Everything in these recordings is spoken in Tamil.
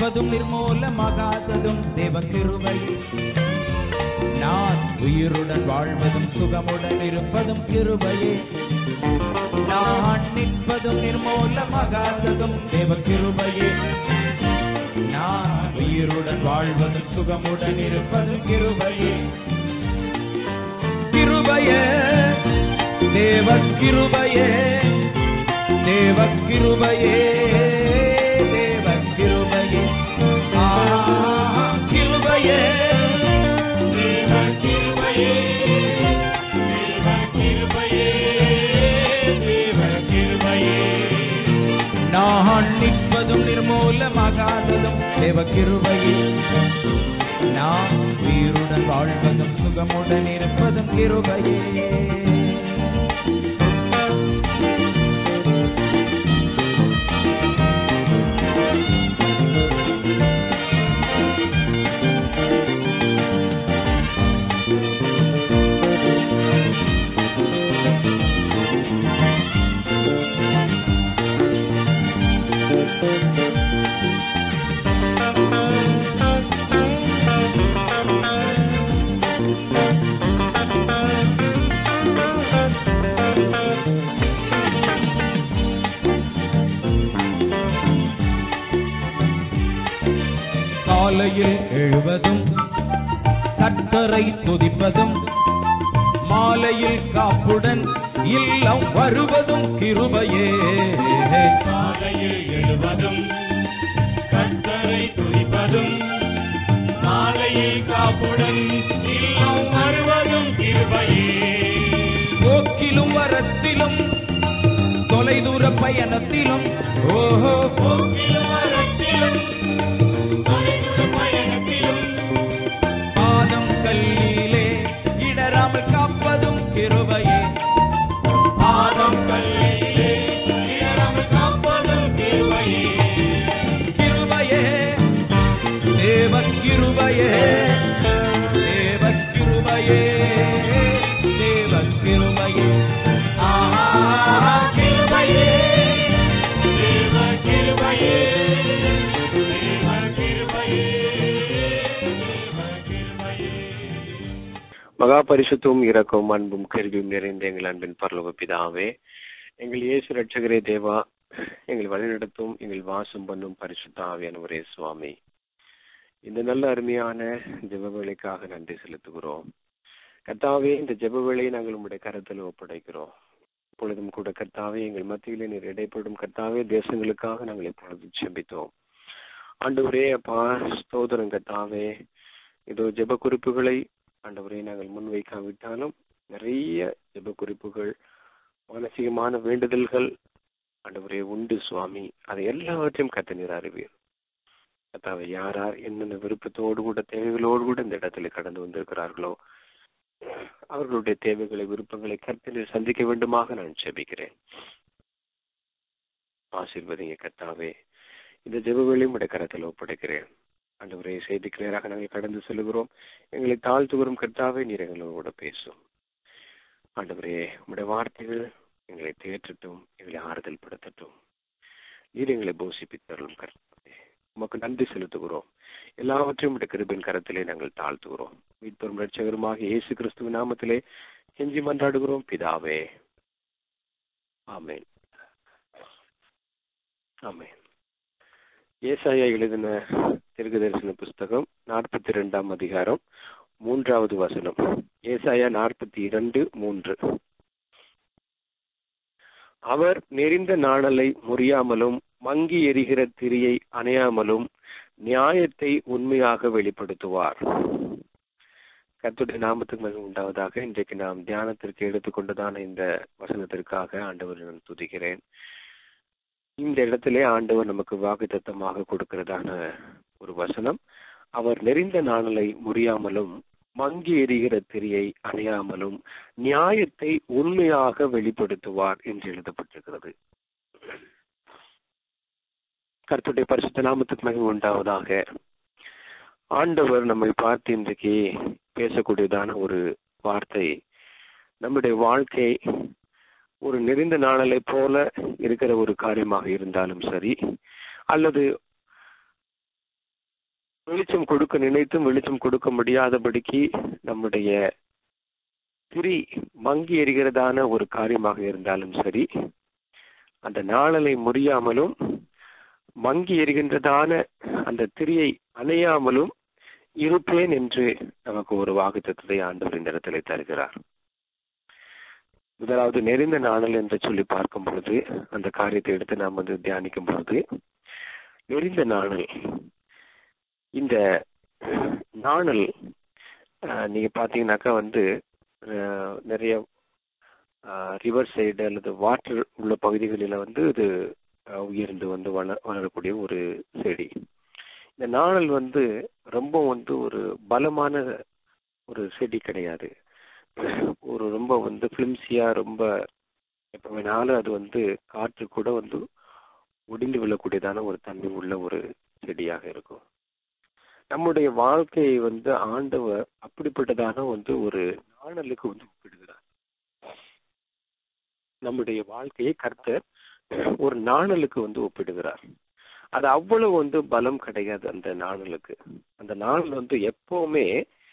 நிற்பதும் நிர்மூலமாகாததும் தேவ கிருபை நான் உயிருடன் வாழ்வதும் சுகமுடன் இருப்பதும் கிருபையே நான் நிற்பதும் நிர்மூலமாகாததும் தேவ கிருபையே நான் உயிருடன் வாழ்வதும் சுகமுடன் இருப்பதும் கிருபையே கிருபையே தேவ கிருபையே தேவ கிருபையே தேவ கிருபையே ஆ கிருபையே தேவ கிருபையே தேவ கிருபையே தேவ கிருபையே நான் நிற்பதும் நிர்மூலமாகாததும் தேவ கிருபையே நான் உயிருடன் வாழ்வதும் சுகமுடன் இருப்பதும் கிருபையே காலையில் எழுவதும் கத்தரை துதிப்பதும் மாலையில் காப்புடன் இல்லம் வருவதும் கிருபையே காலையில் எழுவதும் கத்தரை துதிப்பதும் மாலையில் காப்புடன் இல்லம் வருவதும் கிருபையே போக்கிலும் வரத்திலும் தொலைதூர பயணத்திலும் ஓஹோ போக்கிலும் வரத்திலும் தொலைதூர பயணத்திலும் பாதம் கல்லிலே இடராமல் காப்பதும் கிருபையே பாதம் கல்லிலே இடராமல் காப்பதும் கிருபையே கிருபையே தேவ கிருபையே தேவ கிருபையே தேவ கிருபையே ஆஹா கிருபையே தேவ கிருபையே தேவ கிருபையே தேவ கிருபையே மகா பரிசுத்தும் இரக்கம் அன்பும் கருவியும் நிறைந்த எங்கள் அன்பின் பரலோக பிதாவே எங்கள் இயேசு ரட்சகரே தேவா எங்கள் வழிநடத்தும் எங்கள் வாசம் பண்ணும் பரிசுத்த ஆவியானவரே சுவாமி இந்த நல்ல அருமையான ஜெப வேலைக்காக நன்றி செலுத்துகிறோம் கர்த்தாவே இந்த ஜெப வேலையை நாங்கள் உங்களுடைய கருத்தில் ஒப்படைக்கிறோம் இப்பொழுதும் கூட கர்த்தாவே எங்கள் மத்தியிலே நீர் இடைப்படும் கர்த்தாவே தேசங்களுக்காக நாங்கள் இப்பொழுது செபித்தோம் ஆண்டவரே அப்பா ஸ்தோத்திரம் கர்த்தாவே இதோ ஜெப குறிப்புகளை ஆண்டவரை நாங்கள் முன்வைக்காவிட்டாலும் நிறைய ஜெப குறிப்புகள் மானசீகமான வேண்டுதல்கள் ஆண்டவரே உண்டு சுவாமி அதை எல்லாவற்றையும் கத்த நீர் அறிவீர் கத்தாவை யார் யார் என்னென்ன விருப்பத்தோடு கூட தேவைகளோடு கூட இந்த இடத்துல கடந்து வந்திருக்கிறார்களோ அவர்களுடைய தேவைகளை விருப்பங்களை கர்த்தனில் சந்திக்க வேண்டுமாக நான் செபிக்கிறேன் ஆசீர்வதிங்க கத்தாவே இந்த ஜெபங்களையும் உடைய கரத்தில் ஒப்படைக்கிறேன் ஆண்டவரே செய்திக்கு நேராக நாங்கள் கடந்து செல்கிறோம் எங்களை தாழ்த்துகிறோம் கர்த்தாவே நீர் எங்களோட பேசும் ஆண்டவரே உடைய வார்த்தைகள் எங்களை தேற்றட்டும் எங்களை ஆறுதல் படுத்தட்டும் நீர் எங்களை போஷிப்பித்தருளும் கர்த்தாவே உமக்கு நன்றி செலுத்துகிறோம் எல்லாவற்றையும் உடைய கிருபின் கரத்திலே நாங்கள் தாழ்த்துகிறோம் மீட்பெரும் ரட்சகருமாக இயேசு கிறிஸ்துவ நாமத்திலே கெஞ்சி மன்றாடுகிறோம் பிதாவே ஆமென் ஆமென் ஏசாயா எழுதின தீர்க்க தரிசன புஸ்தகம் நாற்பத்தி இரண்டாம் அதிகாரம் மூன்றாவது வசனம் ஏசாயா நாற்பத்தி இரண்டு மூன்று அவர் நெறிந்த நாணலை முறியாமலும் மங்கி எரிகிற திரியை அணையாமலும் நியாயத்தை உண்மையாக வெளிப்படுத்துவார் கர்த்தருடைய நாமத்துக்கு மகிமை உண்டாவதாக இன்றைக்கு நாம் தியானத்திற்கு எடுத்துக்கொண்டதான இந்த வசனத்திற்காக ஆண்டவரை நான் துதிக்கிறேன் இந்த இடத்திலே ஆண்டவர் நமக்கு வாக்குத்தத்தமாக கொடுக்கிறதான ஒரு வசனம் அவர் நெறிந்த நாணலை முறியாமலும் மங்கி எரிகிற திரியை அணையாமலும் நியாயத்தை உண்மையாக வெளிப்படுத்துவார் என்று எழுதப்பட்டிருக்கிறது கர்த்தருடைய பரிசுத்த நாமத்துக்கு மகிமை உண்டாவதாக ஆண்டவர் நம்மை பார்த்து இன்றைக்கு பேசக்கூடியதான ஒரு வார்த்தை நம்முடைய வாழ்க்கை ஒரு நெறிந்த நாணலை போல இருக்கிற ஒரு காரியமாக இருந்தாலும் சரி அல்லது வெளிச்சம் கொடுக்க நினைத்தும் வெளிச்சம் கொடுக்க முடியாதபடிக்கு நம்முடைய திரி மங்கி எறிகிறதான ஒரு காரியமாக இருந்தாலும் சரி அந்த நாளலை முறியாமலும் மங்கி எறிகின்றதான அந்த திரியை அணையாமலும் இருப்பேன் என்று நமக்கு ஒரு வாக்குத்தத்தை ஆண்டவர் இந்த இடத்துல தருகிறார் முதலாவது நெறிந்த நாணல் என்று சொல்லி பார்க்கும் பொழுது அந்த காரியத்தை எடுத்து நாம் வந்து தியானிக்கும் பொழுது நெறிந்த நாணல் இந்த நாணல் அஹ், நீங்க பாத்தீங்கன்னாக்கா வந்து அஹ், நிறைய ரிவர் சைடு அல்லது வாட்டர் உள்ள பகுதிகளில் வந்து இது அஹ், உயர்ந்து வந்து வள வளரக்கூடிய ஒரு செடி இந்த நாணல் வந்து ரொம்ப வந்து ஒரு பலமான ஒரு செடி கிடையாது ஒரு ரொம்ப வந்து ஃபிலிம்சியா ரொம்ப எப்ப வேணாலும் அது வந்து காற்று கூட வந்து ஒடிந்து விழக்கூடியதான ஒரு தன்மை உள்ள ஒரு செடியாக இருக்கும் நம்முடைய வாழ்க்கையை வந்து ஆண்டவர் அப்படிப்பட்டதான வந்து ஒரு நாணலுக்கு வந்து ஒப்பிடுகிறார் நம்முடைய வாழ்க்கையை கர்த்தர் ஒரு நாணலுக்கு வந்து ஒப்பிடுகிறார் அது அவ்வளவு வந்து பலம் கிடையாது அந்த நாணலுக்கு அந்த நாணல் வந்து எப்பவுமே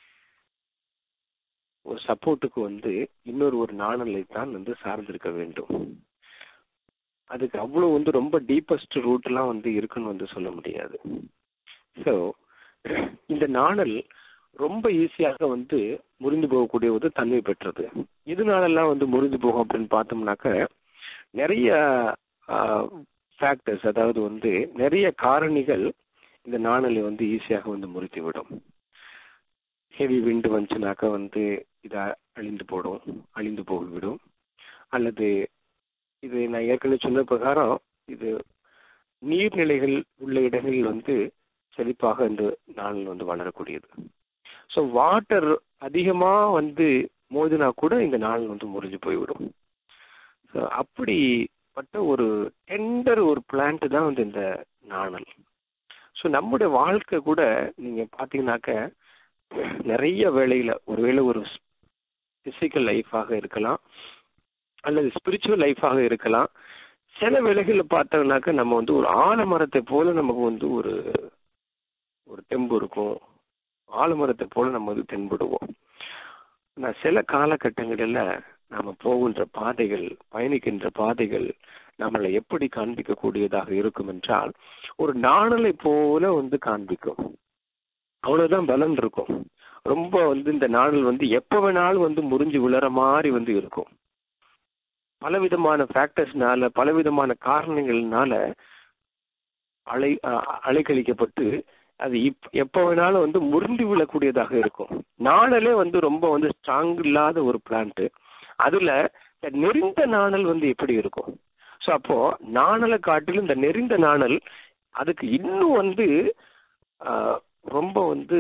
ஒரு சப்போர்ட்டுக்கு வந்து இன்னொரு ஒரு நாணலை தான் வந்து சார்ந்திருக்க வேண்டும் அதுக்கு அவ்வளவு வந்து ரொம்ப டீப்பஸ்ட் ரூட்லாம் வந்து இருக்குன்னு வந்து சொல்ல முடியாது ஸோ இந்த நாணல் ரொம்ப ஈஸியாக வந்து முறிந்து போகக்கூடிய ஒரு தன்மை பெற்றது இதனாலெல்லாம் வந்து முறிந்து போகும் அப்படின்னு பார்த்தோம்னாக்க நிறைய ஃபேக்டர்ஸ் அதாவது வந்து நிறைய காரணிகள் இந்த நாணலை வந்து ஈஸியாக வந்து முறித்து விடும் ஹெவி விண்டு வந்துச்சுனாக்கா வந்து இதை அழிந்து போடும் அழிந்து போய்விடும் அல்லது இது நான் ஏற்கனவே சொன்ன பிரகாரம் இது நீர்நிலைகள் உள்ள இடங்களில் வந்து செழிப்பாக இந்த நாளில் வந்து வளரக்கூடியது ஸோ வாட்டர் அதிகமாக வந்து மோதினா கூட இந்த நாள் வந்து முறிஞ்சு போய்விடும் ஸோ அப்படிப்பட்ட ஒரு டெண்டர் ஒரு பிளான்ட் தான் வந்து இந்த நாணல் ஸோ நம்முடைய வாழ்க்கை கூட நீங்கள் பார்த்தீங்கன்னாக்க நிறைய வேலையில ஒருவேளை ஒரு பிசிக்கல் லைஃபாக இருக்கலாம் அல்லது ஸ்பிரிச்சுவல் லைஃபாக இருக்கலாம் சில வேலைகளில் பார்த்தோம்னாக்க நம்ம வந்து ஒரு ஆலமரத்தை போல நமக்கு வந்து ஒரு ஒரு தெம்பு இருக்கும் ஆலமரத்தை போல நம்ம வந்து தென்படுவோம் ஆனால் சில காலகட்டங்களில் நாம போகின்ற பாதைகள் பயணிக்கின்ற பாதைகள் நம்மளை எப்படி காண்பிக்கக்கூடியதாக இருக்கும் என்றால் ஒரு நாணலை போல வந்து காண்பிக்கும் அவ்வளவுதான் பலன் இருக்கும் ரொம்ப வந்து இந்த நாணல் வந்து எப்ப வேணாலும் வந்து முறிஞ்சு விழற மாதிரி வந்து இருக்கும் பலவிதமான ஃபேக்டர்ஸ்னால பலவிதமான காரணங்கள்னால அலை அ- அலைக்கழிக்கப்பட்டு அது இப் எப்ப வேணாலும் வந்து முறிந்து விழக்கூடியதாக இருக்கும் நாணலே வந்து ரொம்ப வந்து ஸ்ட்ராங் இல்லாத ஒரு பிளான்ட் அதுல இந்த நெறிந்த நாணல் வந்து எப்படி இருக்கும் ஸோ அப்போ நாணலை காட்டிலும் இந்த நெறிந்த நாணல் அதுக்கு இன்னும் வந்து ஆஹ், ரொம்ப வந்து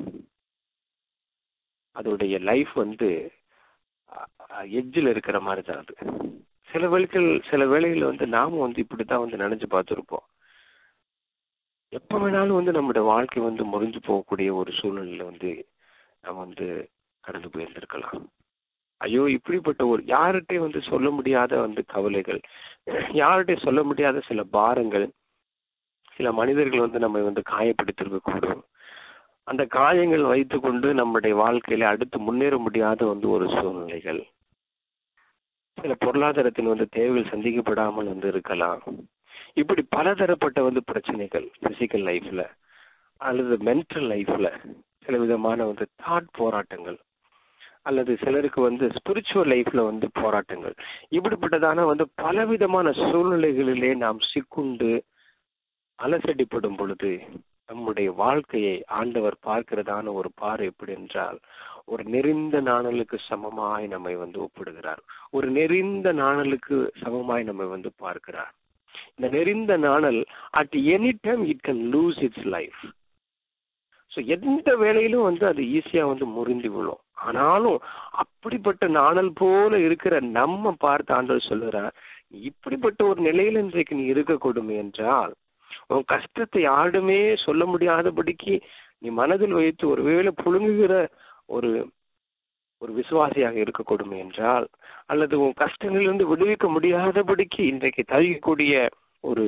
அதோடைய லைஃப் வந்து எட்ஜில் இருக்கிற மாதிரி தான் அது சில வேளைகள் சில வேளைகளில் வந்து நாம வந்து இப்படி தான் வந்து நினைச்சு பார்த்துருப்போம் எப்போ வேணாலும் வந்து நம்முடைய வாழ்க்கை வந்து முறிஞ்சு போகக்கூடிய ஒரு சூழ்நிலையில வந்து நம்ம வந்து கடந்து போயிருந்திருக்கலாம் ஐயோ இப்படிப்பட்ட ஒரு யார்கிட்டயும் வந்து சொல்ல முடியாத வந்து கவலைகள் யார்கிட்டயும் சொல்ல முடியாத சில பாரங்கள் சில மனிதர்கள் வந்து நம்ம வந்து காயப்படுத்திருக்க கூடும் அந்த காயங்கள் வைத்துக்கொண்டு நம்முடைய வாழ்க்கையில அடுத்து முன்னேற முடியாத வந்து ஒரு சூழ்நிலைகள் சில பொருளாதாரத்தின் வந்து தேவைகள் சந்திக்கப்படாமல் வந்து இருக்கலாம் இப்படி பலதரப்பட்ட வந்து பிரச்சனைகள் பிசிக்கல் லைஃப்ல அல்லது மென்டல் லைஃப்ல சில விதமான வந்து தாட் போராட்டங்கள் அல்லது சிலருக்கு வந்து ஸ்பிரிச்சுவல் லைஃப்ல வந்து போராட்டங்கள் இப்படிப்பட்டதான வந்து பலவிதமான சூழ்நிலைகளிலே நாம் சிக்குண்டு அலசடிப்படும் பொழுது நம்முடைய வாழ்க்கையை ஆண்டவர் பார்க்கிறதான ஒரு பார்வை எப்படி என்றால் ஒரு நெறிந்த நாணலுக்கு சமமாய் நம்மை வந்து ஒப்பிடுகிறார் ஒரு நெறிந்த நாணலுக்கு சமமாய் நம்மை வந்து பார்க்கிறார் இந்த நெறிந்த நாணல் at any time it can lose it's life so எந்த வேலையிலும் வந்து அது ஈஸியா வந்து முறிந்து விழும் ஆனாலும் அப்படிப்பட்ட நாணல் போல இருக்கிற நம்ம பார்த்து ஆண்டவர் சொல்லுறார் இப்படிப்பட்ட ஒரு நிலையில இன்றைக்கு நீ இருக்க கொடுமை என்றால் உன் கஷ்டத்தை யாருமே சொல்ல முடியாதபடிக்கு நீ மனதில் வைத்து ஒருவேளை புழுங்குகிற ஒரு ஒரு விசுவாசியாக இருக்க கொடுமை என்றால் அல்லது உன் கஷ்டங்களிலிருந்து விடுவிக்க முடியாதபடிக்கு இன்றைக்கு தவிக்கக்கூடிய ஒரு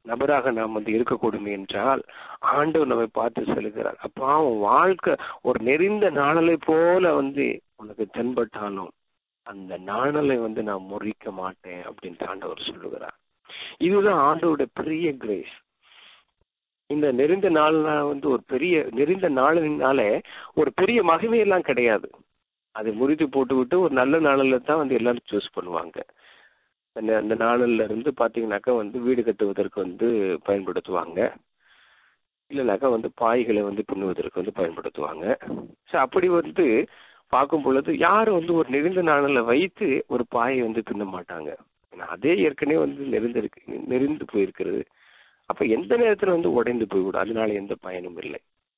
நபராக நாம் வந்து இருக்கக்கூடும் என்றால் ஆண்டவர் நம்மை பார்த்து சொல்லுகிறார் அப்பா உன் வாழ்க்கை ஒரு நெறிந்த நாணலை போல வந்து உனக்கு தென்பட்டாலும் அந்த நாணலை வந்து நான் முறிக்க மாட்டேன் அப்படின்னு ஆண்டவர் சொல்லுகிறார் இதுதான் ஆண்டவருடைய பெரிய கிரேஸ் இந்த நெறிந்த நாள்னா வந்து ஒரு பெரிய நெறிந்த நாளினால ஒரு பெரிய மகிமையெல்லாம் கிடையாது அதை முறித்து போட்டு விட்டு ஒரு நல்ல நாளில் தான் வந்து எல்லாரும் சூஸ் பண்ணுவாங்க அந்த அந்த நாளில் இருந்து பார்த்தீங்கன்னாக்கா வந்து வீடு கட்டுவதற்கு வந்து பயன்படுத்துவாங்க இல்லைனாக்கா வந்து பாய்களை வந்து பின்னுவதற்கு வந்து பயன்படுத்துவாங்க ஸோ அப்படி வந்து பார்க்கும் பொழுது யாரும் வந்து ஒரு நெறிந்த நாளில் வைத்து ஒரு பாயை வந்து பின்ன மாட்டாங்க ஏன்னா அதே ஏற்கனவே வந்து நெறிந்திருக்கு நெறிந்து போயிருக்கிறது அப்ப எந்த நேரத்துல வந்து உடைந்து போய்விடும் அதனால எந்த பயனும் இல்லை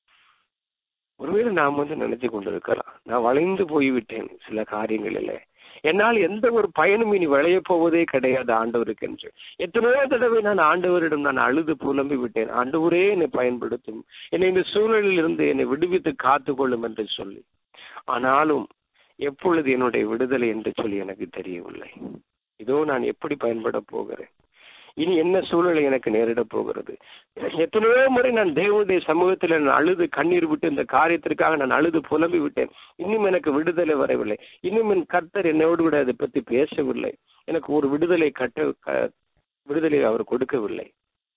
ஒருவேளை நாம் வந்து நினைச்சு கொண்டிருக்கலாம் நான் வளைந்து போய்விட்டேன் சில காரியங்களில் என்னால் எந்த ஒரு பயனும் இனி விளைய போவதே கிடையாது ஆண்டவருக்கு என்று எத்தனையோ தடவை நான் ஆண்டவரிடம் நான் அழுது புலம்பி விட்டேன் ஆண்டவரே என்னை பயன்படுத்தும் என்னை இந்த சூழலில் இருந்து என்னை விடுவித்து காத்துக்கொள்ளும் என்று சொல்லி ஆனாலும் எப்பொழுது என்னுடைய விடுதலை என்று சொல்லி எனக்கு தெரியவில்லை இதோ நான் எப்படி பயன்பட போகிறேன் இனி என்ன சூழ்நிலை எனக்கு நேரிட போகிறது எத்தனையோ முறை நான் தேவனுடைய சமூகத்தில் நான் அழுது கண்ணீர் விட்டு இந்த காரியத்திற்காக நான் அழுது புலம்பி விட்டேன் இன்னும் எனக்கு விடுதலை வரவில்லை இன்னும் என் கர்த்தர் என்னோடு கூட அதை பற்றி பேசவில்லை எனக்கு ஒரு விடுதலை கட்ட க- விடுதலை அவர் கொடுக்கவில்லை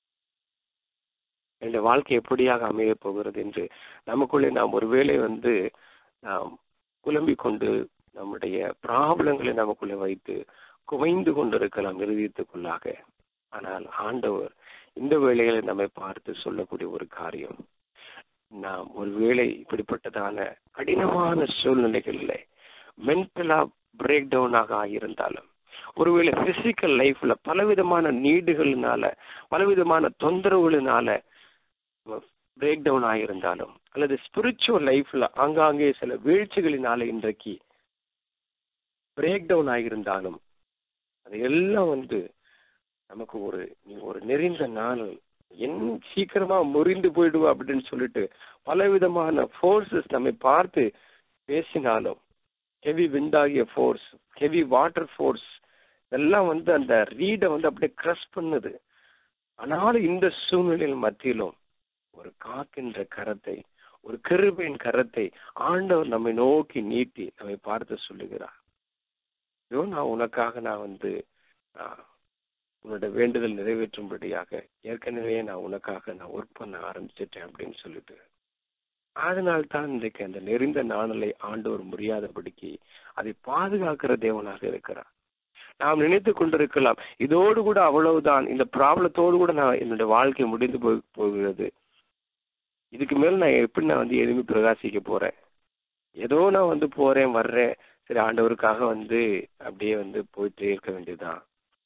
என்னுடைய வாழ்க்கை எப்படியாக அமையப் போகிறது என்று நமக்குள்ளே நாம் ஒருவேளை வந்து நாம் குழம்பிக் கொண்டு நம்முடைய பிராபலங்களை நமக்குள்ளே வைத்து குவைந்து கொண்டிருக்கலாம் இருதயத்துக்குள்ளாக ஆனால் ஆண்டவர் இந்த வேளையில நம்மை பார்த்து சொல்லக்கூடிய ஒரு காரியம் நாம் ஒருவேளை இப்படிப்பட்டதான கடினமான சூழ்நிலைகளில் மென்டலா பிரேக் டவுனாக ஆகியிருந்தாலும் ஒருவேளை பிசிக்கல் லைஃப்ல பலவிதமான நீடுகளினால பலவிதமான தொந்தரவுகளினால பிரேக் டவுன் ஆகியிருந்தாலும் அல்லது ஸ்பிரிச்சுவல் லைஃப்ல ஆங்காங்கே சில வீழ்ச்சிகளினால இன்றைக்கு பிரேக் டவுன் ஆகியிருந்தாலும் அது எல்லாம் வந்து நமக்கு ஒரு நீ ஒரு நெறிந்த நாள் என் சீக்கிரமா முறிந்து போயிடுவா அப்படின்னு சொல்லிட்டு பலவிதமான ஃபோர்ஸஸ் நம்மை பார்த்து பேசினாலும் ஹெவி விண்டாகிய ஃபோர்ஸ் ஹெவி வாட்டர் ஃபோர்ஸ் இதெல்லாம் வந்து அந்த ரீடை வந்து அப்படியே கிரஷ் பண்ணுது ஆனாலும் இந்த சூழ்நிலையில் மத்தியிலும் ஒரு காக்கின்ற கரத்தை ஒரு கிருபையின் கரத்தை ஆண்டவர் நம்மை நோக்கி நீட்டி நம்மை பார்த்து சொல்லுகிறார் ஐயோ நான் உனக்காக நான் வந்து ஆஹ், உன்னோட வேண்டுதல் நிறைவேற்றும்படியாக ஏற்கனவே நான் உனக்காக நான் ஒர்க் பண்ண ஆரம்பிச்சிட்டேன் அப்படின்னு சொல்லிட்டு அதனால் தான் இன்றைக்கு அந்த நெறிந்த நாணலை ஆண்டவர் முடியாதபடிக்கு அதை பாதுகாக்கிற தேவனாக இருக்கிறார் நாம் நினைத்து கொண்டிருக்கலாம் இதோடு கூட அவ்வளவுதான் இந்த ப்ராப்ளத்தோடு கூட நான் என்னுடைய வாழ்க்கை முடிந்து போய் போகிறது இதுக்கு மேல நான் எப்படி நான் வந்து எதுவுமே பிரகாசிக்க போறேன் ஏதோ நான் வந்து போறேன் வர்றேன் சரி ஆண்டவருக்காக வந்து அப்படியே வந்து போயிட்டே இருக்க வேண்டியதுதான்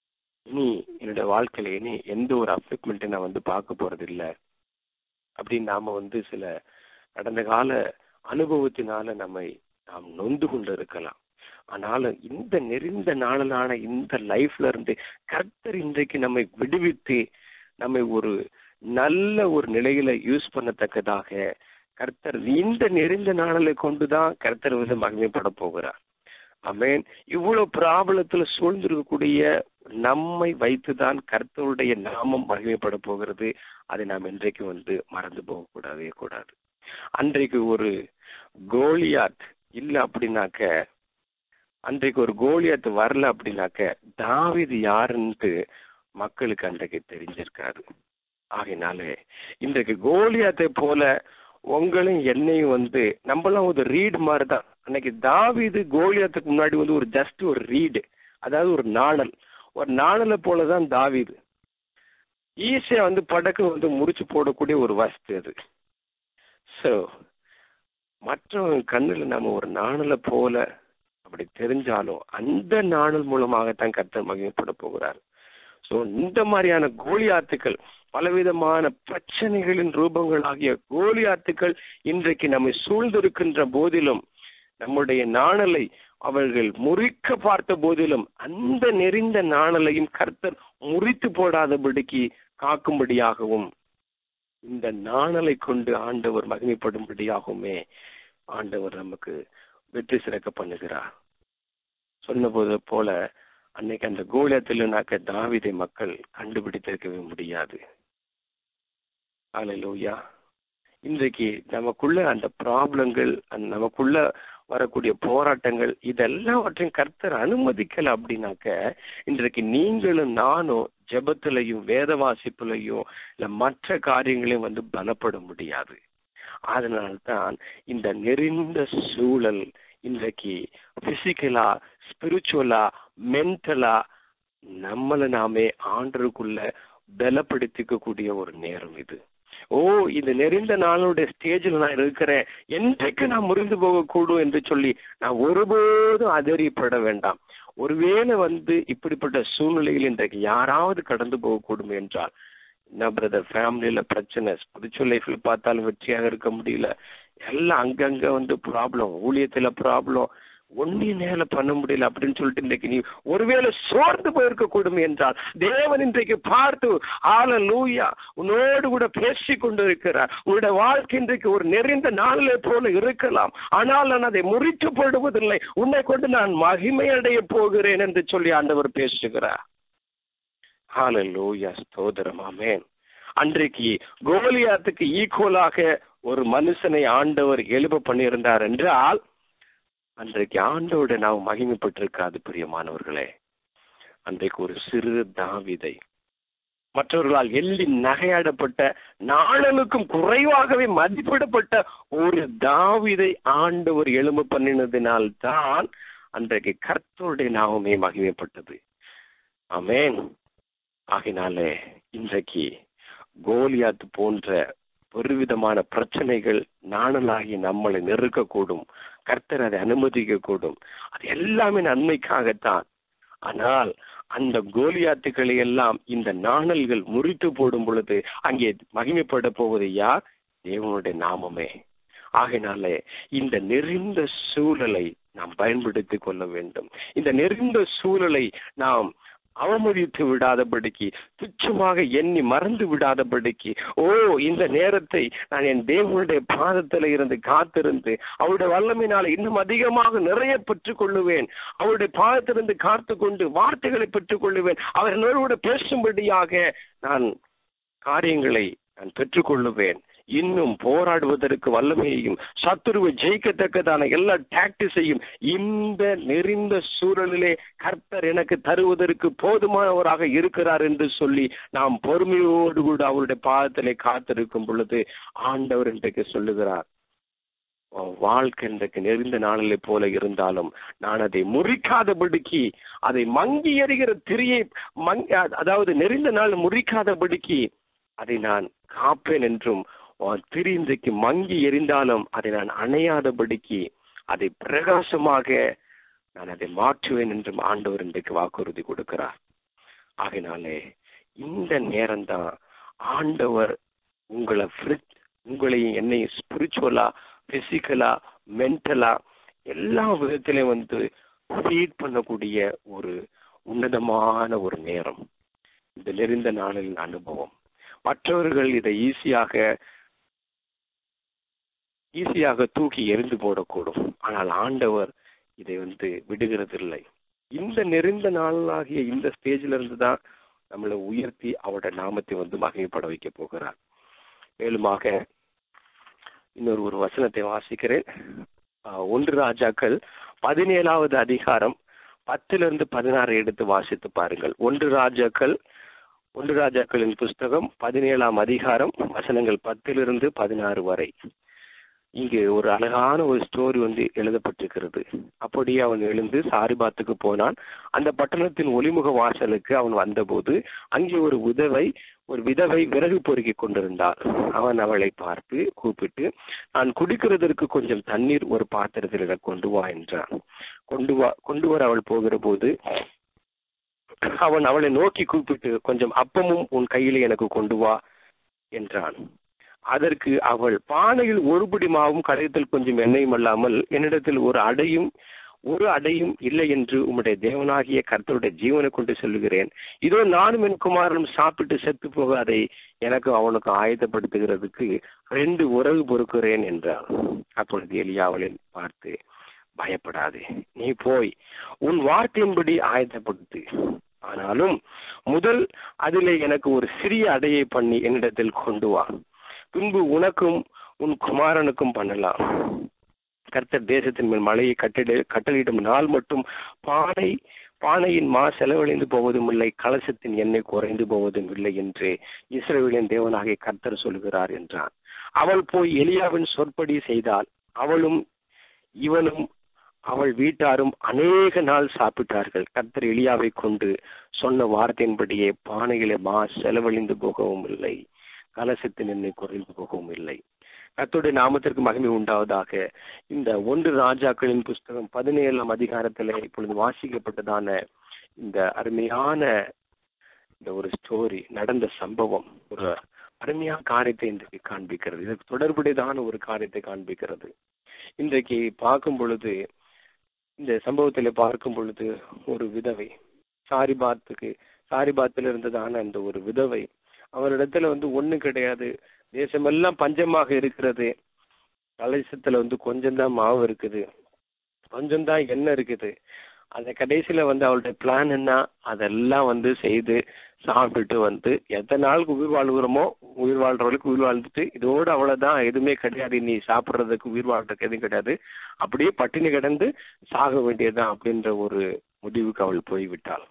இனி என்னோட வாழ்க்கையில இனி எந்த ஒரு அப்ளிக்மெண்ட்டையும் நான் வந்து பார்க்க போறது இல்ல அப்படின்னு நாம வந்து சில கடந்த கால அனுபவத்தினால நம்மை நாம் நொந்து கொண்டு இருக்கலாம் ஆனாலும் இந்த நெறிந்த நாளனான இந்த லைஃப்ல இருந்து கர்த்தர் இன்றைக்கு நம்மை விடுவித்து நம்மை ஒரு நல்ல ஒரு நிலையில யூஸ் பண்ணத்தக்கதாக கர்த்தர் இந்த நெறிந்த நாளலை கொண்டுதான் கர்த்தர் வந்து மகிமைப்பட போகிறார் அமேன் இவ்வளவு பிராபலத்துல சூழ்ந்திருக்கக்கூடிய நம்மை வைத்துதான் கர்த்தருடைய நாமம் மகிமைப்பட போகிறது அதை நாம் இன்றைக்கு வந்து மறந்து போக கூடாதே கூடாது அன்றைக்கு ஒரு கோலியாத் இல்ல அப்படின்னாக்க அன்றைக்கு ஒரு கோலியாத் வரல அப்படின்னாக்க தாவீது யாருன்ட்டு மக்களுக்கு அன்றைக்கு தெரிஞ்சிருக்காது ஆகையினாலே இன்றைக்கு கோலியாத்தை போல உங்களையும் என்னையும் வந்து நம்மளாம் ஒரு ரீட் மாதிரி தான் அன்னைக்கு தாவீது கோலியாத்துக்கு முன்னாடி வந்து ஒரு ஜஸ்ட் ஒரு ரீடு அதாவது ஒரு நாணல் ஒரு நாணலை போலதான் தாவீது ஈஸியா வந்து படக்கு வந்து முடிச்சு போடக்கூடிய ஒரு வஸ்து அது ஸோ மற்றவங்க கண்ணுல நம்ம ஒரு நாணலை போல அப்படி தெரிஞ்சாலும் அந்த நாணல் மூலமாகத்தான் கர்த்தர் மகிமைப்பட போகிறார் ஸோ இந்த மாதிரியான கோலியாத்துக்கள் பலவிதமான பிரச்சனைகளின் ரூபங்களாகிய கோலியாத்துக்கள் இன்றைக்கு நம்மை சூழ்ந்திருக்கின்ற போதிலும் நம்முடைய நாணலை அவர்கள் முறிக்க பார்த்த போதிலும் அந்த நெறிந்த நாணலையும் கர்த்தர் முறித்து போடாதபடிக்கு காக்கும்படியாகவும் இந்த நாணலை கொண்டு ஆண்டவர் மகிமைப்படும்படியாகவுமே ஆண்டவர் நமக்கு வெற்றி சிறக்க பண்ணுகிறார் சொன்னபோது போல அன்னைக்கு அந்த கோலியத்தில்னாக்க தாவிதை மக்கள் கண்டுபிடித்திருக்கவே முடியாது அல்லேலூயா இன்றைக்கு நமக்குள்ள அந்த ப்ராப்ளங்கள் அந்த நமக்குள்ள வரக்கூடிய போராட்டங்கள் இதெல்லாவற்றையும் கர்த்தர் அனுமதிக்கல அப்படின்னாக்க இன்றைக்கு நீங்களும் நானும் ஜெபத்திலையும் வேத வாசிப்புலையும் இல்ல மற்ற காரியங்களையும் வந்து பலப்பட முடியாது அதனால்தான் இந்த நெறிந்த சூழல் இன்றைக்கு பிசிக்கலா ஸ்பிரிச்சுவலா மென்டலா நம்மளை நாமே ஆண்டருக்குள்ள பலப்படுத்திக்க கூடிய ஒரு நேரம் இது ஓ இந்த நெறிந்த நாளுடைய ஸ்டேஜில் நான் இருக்கிறேன் என்றைக்கு நான் முறிந்து போகக்கூடும் என்று சொல்லி நான் ஒருபோதும் அதறிப்பட வேண்டாம் ஒருவேளை வந்து இப்படிப்பட்ட சூழ்நிலையில் இன்றைக்கு யாராவது கடந்து போகக்கூடும் என்றால் என்ன பிரதர் ஃபேமிலியில பிரச்சனை ஸ்பிரிச்சுவல் லைஃப்ல பார்த்தாலும் வெற்றியாக இருக்க முடியல எல்லாம் அங்கங்க வந்து ப்ராப்ளம் ஊழியத்துல ப்ராப்ளம் ஒன்னையும் மேல பண்ண முடியல அப்படின்னு சொல்லிட்டு இன்றைக்கு நீ ஒருவேளை சோர்ந்து போயிருக்க கூடும் என்றால் தேவன் இன்றைக்கு பார்த்து ஆல லூயா உன்னோடு கூட பேசி கொண்டு இருக்கிறார் உன்னுடைய வாழ்க்கை இன்றைக்கு ஒரு நெறிந்த நாளிலே போல இருக்கலாம் ஆனால் நான் அதை முறித்து போடுவதில்லை உன்னை கொண்டு நான் மகிமை அடைய போகிறேன் என்று சொல்லி ஆண்டவர் பேசுகிறார் ஹalleluya ஸ்தோத்திரம் ஆமென் அன்றைக்கு கோலியாத்துக்கு ஈக்குவலாக ஒரு மனுஷனை ஆண்டவர் எழுப்ப பண்ணியிருந்தார் என்றால் அன்றைக்கு ஆண்டோட நாம் மகிமைப்பட்டிருக்காது பிரியமானவர்களே அன்றைக்கு ஒரு சிறு தாவிதை மற்றவர்களால் எள்ளி நகையாடப்பட்ட நாணனுக்கும் குறைவாகவே மதிப்பிடப்பட்ட ஒரு தாவிதை ஆண்டவர் எழும்ப பண்ணினதினால் தான் அன்றைக்கு கர்த்தருடைய நாமமே மகிமைப்பட்டது ஆமென் ஆகினாலே இன்றைக்கு கோலியாத்து போன்ற ஒருவிதமான பிரச்சனைகள் நாணலாகி நம்மளை நெருக்கக்கூடும் கர்த்தர் அதை அனுமதிக்க கூடும் அது எல்லாமே நன்மைக்காகத்தான் ஆனால் அந்த கோலியாத்துக்களை எல்லாம் இந்த நாணல்கள் முறித்து போடும் பொழுது அங்கே மகிமைப்பட போவது யார் தேவனுடைய நாமமே ஆகையினாலே இந்த நெறிந்த சூழலை நாம் பயன்படுத்திக் கொள்ள வேண்டும் இந்த நெறிந்த சூழலை நாம் அவமதித்து விடாதபடிக்கு துச்சமாக எண்ணி மறந்து விடாதபடிக்கு ஓ இந்த நேரத்தை நான் என் தேவனுடைய பாதத்துல இருந்து காத்திருந்து அவருடைய வல்லமையினால இன்னும் அதிகமாக நிறைய பெற்றுக் கொள்ளுவேன் அவருடைய பாதத்திலிருந்து காத்து கொண்டு வார்த்தைகளை பெற்றுக் கொள்ளுவேன் அவர் என்னோடு பேசும்படியாக நான் காரியங்களை நான் பெற்றுக்கொள்ளுவேன் இன்னும் போராடுவதற்கு வல்லமையையும் சத்துருவை ஜெயிக்கத்தக்கதான எல்லா டாக்டிஸையும் இந்த நெறிந்த சூழலிலே கர்த்தர் எனக்கு தருவதற்கு போதுமானவராக இருக்கிறார் என்று சொல்லி நாம் பொறுமையோடு கூட அவருடைய பாதத்திலே காத்திருக்கும் பொழுது ஆண்டவர் இன்றைக்கு சொல்லுகிறார் உன் வாழ்க்கை இன்றைக்கு நெறிந்த நாளிலே போல இருந்தாலும் நான் அதை முறிக்காதபடிக்கு அதை மங்கி எறிகிற திரியை மங் அதாவது நெறிந்த நாள் முறிக்காதபடிக்கு அதை நான் காப்பேன் என்றும் உன் திரி இன்றைக்கு மங்கி எரிந்தாலும் அதை நான் அணையாதபடிக்கு அதை பிரகாசமாக நான் அதை மாற்றுவேன் என்றும் ஆண்டவர் இன்றைக்கு வாக்குறுதி கொடுக்கிறார் ஆகினாலே இந்த நேரம்தான் ஆண்டவர் உங்களை ஃப்ரிட் உங்களையும் என்னையும் ஸ்பிரிச்சுவலா பிசிக்கலா மென்டலா எல்லா விதத்திலையும் வந்து ஃபீட் பண்ணக்கூடிய ஒரு உன்னதமான ஒரு நேரம் இந்த நெறிந்த நாளில் அனுபவம் மற்றவர்கள் இதை ஈஸியாக ஈஸியாக தூக்கி எரிந்து போடக்கூடும் ஆனால் ஆண்டவர் இதை வந்து விடுகிறதில்லை இந்த நெறிந்த நாளாகிய இந்த ஸ்டேஜ்ல இருந்து தான் நம்மளை உயர்த்தி அவருடைய நாமத்தை வந்து மகிமைப்பட வைக்க போகிறார் மேலுமாக இன்னொரு ஒரு வசனத்தை வாசிக்கிறேன் ஆஹ் ஒன்று ராஜாக்கள் பதினேழாவது அதிகாரம் பத்திலிருந்து பதினாறு எடுத்து வாசித்து பாருங்கள் ஒன்று ராஜாக்கள் ஒன்று ராஜாக்களின் புஸ்தகம் பதினேழாம் அதிகாரம் வசனங்கள் பத்திலிருந்து பதினாறு வரை இங்கு ஒரு அழகான ஒரு ஸ்டோரி வந்து எழுதப்பட்டிருக்கிறது அப்படியே அவன் எழுந்து சாரிபாத்துக்கு போனான் அந்த பட்டணத்தின் ஒளிமுக வாசலுக்கு அவன் வந்தபோது அங்கே ஒரு உதவை ஒரு விதவை விறகு பொறுக்கி கொண்டிருந்தாள் அவன் அவளை பார்த்து கூப்பிட்டு நான் குடிக்கிறதற்கு கொஞ்சம் தண்ணீர் ஒரு பாத்திரத்தில் எனக்கு கொண்டு வா என்றான் கொண்டு வா கொண்டு வர அவள் போகிற போது அவன் அவளை நோக்கி கூப்பிட்டு கொஞ்சம் அப்பமும் உன் கையில எனக்கு கொண்டு வா என்றான் அதற்கு அவள் பானையில் ஒரு பிடி மாவும் கடையத்தில் கொஞ்சம் எண்ணெயும் அல்லாமல் என்னிடத்தில் ஒரு அடையும் ஒரு அடையும் இல்லை என்று உம்முடைய தேவனாகிய கர்த்தருடைய ஜீவனை கொண்டு சொல்லுகிறேன் இதோ நானும் என் குமாரனும் சாப்பிட்டு செத்து போக அதை எனக்கு அவனுக்கு ஆயத்தப்படுத்துகிறதுக்கு ரெண்டு உறவு பொறுக்கிறேன் என்றாள் அப்பொழுது எலியா அவளை பார்த்து பயப்படாதே நீ போய் உன் வார்த்தையின்படி ஆயத்தப்படுத்து ஆனாலும் முதல் அதிலே எனக்கு ஒரு சிறிய அடையை பண்ணி என்னிடத்தில் கொண்டு வா பின்பு உனக்கும் உன் குமாரனுக்கும் பண்ணலாம் கர்த்தர் தேசத்தின் மேல் மழையை கட்டிட கட்டளையிடும் நாள் மட்டும் பானை பானையின் மா செலவழிந்து போவதும் இல்லை கலசத்தின் எண்ணெய் குறைந்து போவதும் இல்லை என்று இஸ்ரவேலின் தேவனாகிய கர்த்தர் சொல்கிறார் என்றான் அவள் போய் எலியாவின் சொற்படி செய்தால் அவளும் இவனும் அவள் வீட்டாரும் அநேக நாள் சாப்பிட்டார்கள் கர்த்தர் எலியாவை கொண்டு சொன்ன வார்த்தையின்படியே பானையிலே மா செலவழிந்து போகவும் இல்லை கலசத்தின் எண்ணெய் குறைந்து போகவும் இல்லை கர்த்தருடைய நாமத்திற்கு மகிமை உண்டாவதாக இந்த ஒன்று ராஜாக்களின் புஸ்தகம் பதினேழாம் அதிகாரத்துல இப்பொழுது வாசிக்கப்பட்டதான இந்த அருமையான இந்த ஒரு ஸ்டோரி நடந்த சம்பவம் ஒரு அருமையான காரியத்தை இன்றைக்கு காண்பிக்கிறது இதற்கு தொடர்புடையதான ஒரு காரியத்தை காண்பிக்கிறது இன்றைக்கு பார்க்கும் பொழுது இந்த சம்பவத்தில் பார்க்கும் பொழுது ஒரு விதவை சாரிபாத்துக்கு சாரிபாத்தில் இருந்ததான அந்த ஒரு விதவை அவரிடத்துல வந்து ஒண்ணு கிடையாது தேசமெல்லாம் பஞ்சமாக இருக்கிறது கலசத்துல வந்து கொஞ்சம் தான் மாவு இருக்குது கொஞ்சம் தான் எண்ணெய் இருக்குது அந்த கடைசியில வந்து அவளுடைய பிளான் என்ன அதெல்லாம் வந்து செய்து சாப்பிட்டுட்டு வந்து எத்தனை நாளுக்கு உயிர் வாழ்கிறோமோ உயிர் வாழ்றவளுக்கு உயிர் வாழ்ந்துட்டு இதோட அவ்வளவுதான் எதுவுமே கிடையாது நீ சாப்பிடுறதுக்கு உயிர் வாழ்றதுக்கு எதுவும் கிடையாது அப்படியே பட்டினி கிடந்து சாக வேண்டியதுதான் அப்படின்ற ஒரு முடிவுக்கு அவள் போய்விட்டாள்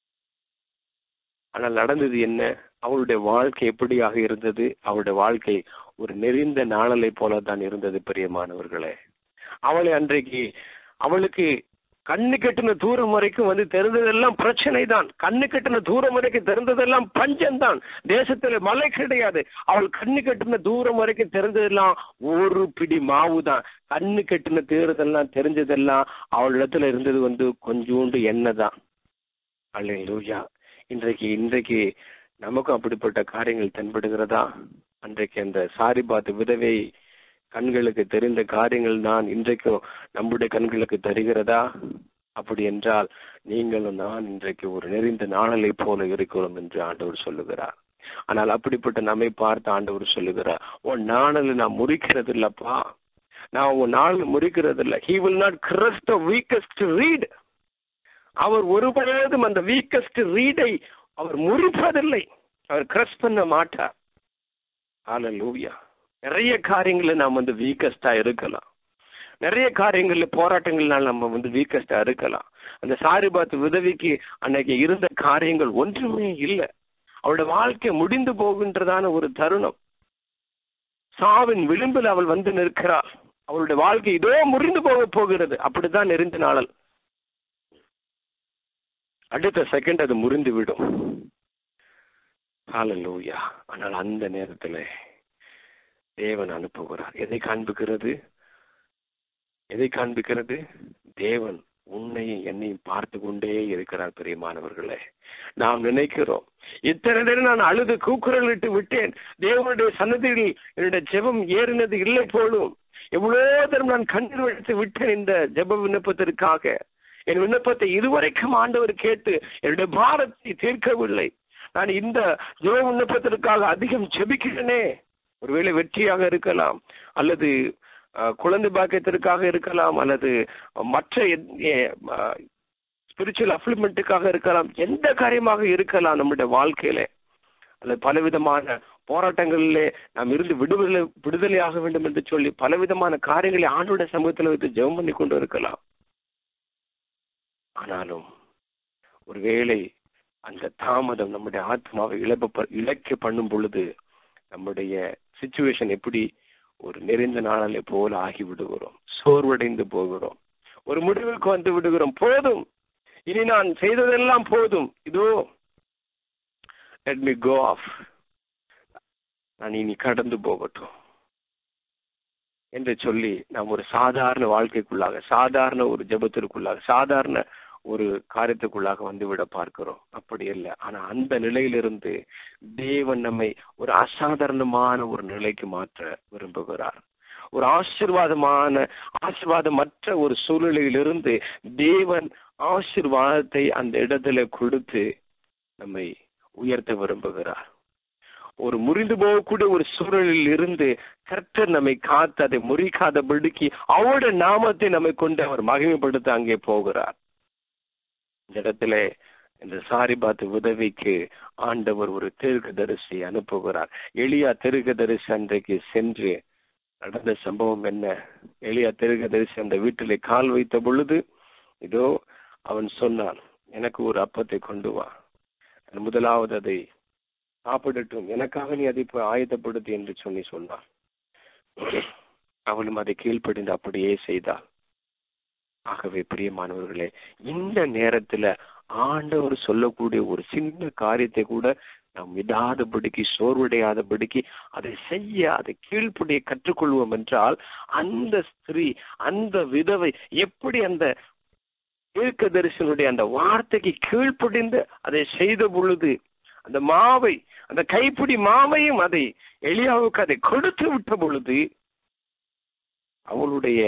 ஆனால் நடந்தது என்ன அவளுடைய வாழ்க்கை எப்படியாக இருந்தது அவளுடைய வாழ்க்கை ஒரு நெறிந்த நாளலை போல தான் இருந்தது பிரியமானவர்களே அவளை அன்றைக்கு அவளுக்கு கண்ணு கட்டின தூரம் வரைக்கும் வந்து தெரிந்ததெல்லாம் பிரச்சனை தான் கண்ணு கட்டின தூரம் வரைக்கும் தெரிந்ததெல்லாம் பஞ்சம் தான் தேசத்துல மழை கிடையாது அவள் கண்ணு கட்டின தூரம் வரைக்கும் தெரிஞ்சதெல்லாம் ஒரு பிடி மாவு தான் கண்ணு கட்டின தீரதெல்லாம் தெரிஞ்சதெல்லாம் அவள் இடத்துல இருந்தது வந்து கொஞ்சோண்டு எண்ணெய் தான் அல்லையா இன்றைக்கு இன்றைக்கு நமக்கும் அப்படிப்பட்ட காரியங்கள் தென்படுகிறதா அன்றைக்கு அந்த சாரி பார்த்து விதவை கண்களுக்கு தெரிந்த காரியங்கள் தான் இன்றைக்கும் நம்முடைய கண்களுக்கு தருகிறதா அப்படி என்றால் நீங்களும் நான் இன்றைக்கு ஒரு நெறிந்த நாணலை போல இருக்கிறோம் என்று ஆண்டவர் சொல்லுகிறார் ஆனால் அப்படிப்பட்ட நம்மை பார்த்து ஆண்டவர் சொல்லுகிறார் உன் நாணலை நான் முறிக்கிறது இல்லப்பா நான் உன் நாள் முறிக்கிறது இல்லை he will not crush the weakest reed அவர் ஒருபொழுதும் அந்த வீக்கஸ்ட் ரீடை அவர் முறிப்பதில்லை அவர் கிரஸ் பண்ண மாட்டார் ஹalleluya நிறைய காரியங்கள்ல நாம் வந்து வீக்கஸ்டா இருக்கலாம் நிறைய காரியங்கள்ல போராட்டங்கள்னால நம்ம வந்து வீக்கஸ்டா இருக்கலாம் அந்த சாரிபாத் உதவிக்கு அன்னைக்கு இருந்த காரியங்கள் ஒன்றுமே இல்லை அவளுடைய வாழ்க்கை முடிந்து போகின்றதான ஒரு தருணம் சாவின் விளிம்பில் அவள் வந்து நிற்கிறாள் அவளுடைய வாழ்க்கை இதோ முறிந்து போக போகிறது அப்படித்தான் நெறிந்த நாளல் அடுத்த செகண்ட் அது முறிந்து விடும் ஹalleluya ஆனால் அந்த நேரத்தில் தேவன் அனுப்புகிறார் எதை காண்பிக்கிறது எதை காண்பிக்கிறது தேவன் உன்னையும் என்னையும் பார்த்து கொண்டே இருக்கிறார் பிரியமானவர்களே நாம் நினைக்கிறோம் இத்தனை நேரம் நான் அழுது கூக்குரலிட்டு விட்டேன் தேவனுடைய சன்னதியில் என்னுடைய ஜெபம் ஏறினது இல்லை போலும் எவ்வளவு தரம் நான் கண்ணீர் வடித்து விட்டேன் இந்த ஜெப விண்ணப்பத்திற்காக என் விண்ணப்பத்தை இதுவரைக்கும் ஆண்டவர் கேட்டு என்னுடைய பாரத்தை தீர்க்கவில்லை நான் இந்த ஜெப விண்ணப்பத்திற்காக அதிகம் ஜெபிக்கிறேனே ஒருவேளை வெற்றியாக இருக்கலாம் அல்லது அஹ், குழந்தை பாக்கியத்திற்காக இருக்கலாம் அல்லது மற்ற ஸ்பிரிச்சுவல் அப்ளிமெண்ட்டுக்காக இருக்கலாம் எந்த காரியமாக இருக்கலாம் நம்முடைய வாழ்க்கையில அல்லது பலவிதமான போராட்டங்களிலே நாம் இருந்து விடுதலை விடுதலையாக வேண்டும் என்று சொல்லி பலவிதமான காரியங்களை ஆண்டோட சமூகத்தில் வைத்து ஜெபம் பண்ணி கொண்டு இருக்கலாம் ஆனாலும் ஒருவேளை அந்த தாமதம் நம்முடைய ஆத்மாவை இழப்ப இழக்க பண்ணும் பொழுது நம்முடைய சுச்சுவேஷன் எப்படி ஒரு நெறிந்த நாளலை போல ஆகி விடுகிறோம் சோர்வடைந்து போகிறோம் ஒரு முடிவுக்கு வந்து விடுகிறோம் போதும் இனி நான் செய்ததெல்லாம் போதும் இதோ லெட் மீ கோ ஆஃப் நான் இனி கடந்து போகட்டும் என்று சொல்லி நாம் ஒரு சாதாரண வாழ்க்கைக்குள்ளாக சாதாரண ஒரு ஜெபத்திற்குள்ளாக சாதாரண ஒரு காரியத்துக்குள்ளாக வந்துவிட பார்க்கிறோம் அப்படி இல்லை ஆனா அந்த நிலையிலிருந்து தேவன் நம்மை ஒரு அசாதாரணமான ஒரு நிலைக்கு மாற்ற விரும்புகிறார் ஒரு ஆசீர்வாதமான ஆசீர்வாதமற்ற ஒரு சூழ்நிலையிலிருந்து தேவன் ஆசீர்வாதத்தை அந்த இடத்துல கொடுத்து நம்மை உயர்த்த விரும்புகிறார் ஒரு முறிந்து போகக்கூடிய ஒரு சூழலில் இருந்து கர்த்தர் நம்மை காத்து அதை முறிக்காதபடிக்கு அவருடைய நாமத்தை நம்மை கொண்டு அவர் மகிமைப்படுத்த அங்கே போகிறார் இந்த இடத்துல இந்த சாரிபாத் உதவிக்கு ஆண்டவர் ஒரு தீர்க்கதரிசி அனுப்புகிறார் எளியா தீர்க்கதரிசி அன்றைக்கு சென்று நடந்த சம்பவம் என்ன எளியா தீர்க்கதரிசி அந்த வீட்டிலே கால் வைத்த பொழுது இதோ அவன் சொன்னான் எனக்கு ஒரு அப்பத்தை கொண்டு வா முதலாவது அதை சாப்பிடட்டும் எனக்காக நீ அதை போய் ஆயத்தப்படுத்து என்று சொல்லி சொன்னான் அவளும் அதை கீழ்ப்படிந்து அப்படியே செய்தாள் ஆகவே பிரியமானவர்களே இந்த நேரத்துல ஆண்டவர் சொல்லக்கூடிய ஒரு சின்ன காரியத்தை கூட நாம் விடாதபடிக்கு சோர்வடையாதபடிக்கு அதை செய்ய அதை கீழ்ப்படிய கற்றுக்கொள்வோம் என்றால் அந்த ஸ்திரீ அந்த விதவை எப்படி அந்த தீர்க்க தரிசனுடைய அந்த வார்த்தைக்கு கீழ்ப்படிந்து அதை செய்த பொழுது அந்த மாவை அந்த கைப்பிடி மாவையும் அதை எளியாவுக்கு அதை கொடுத்து விட்ட பொழுது அவளுடைய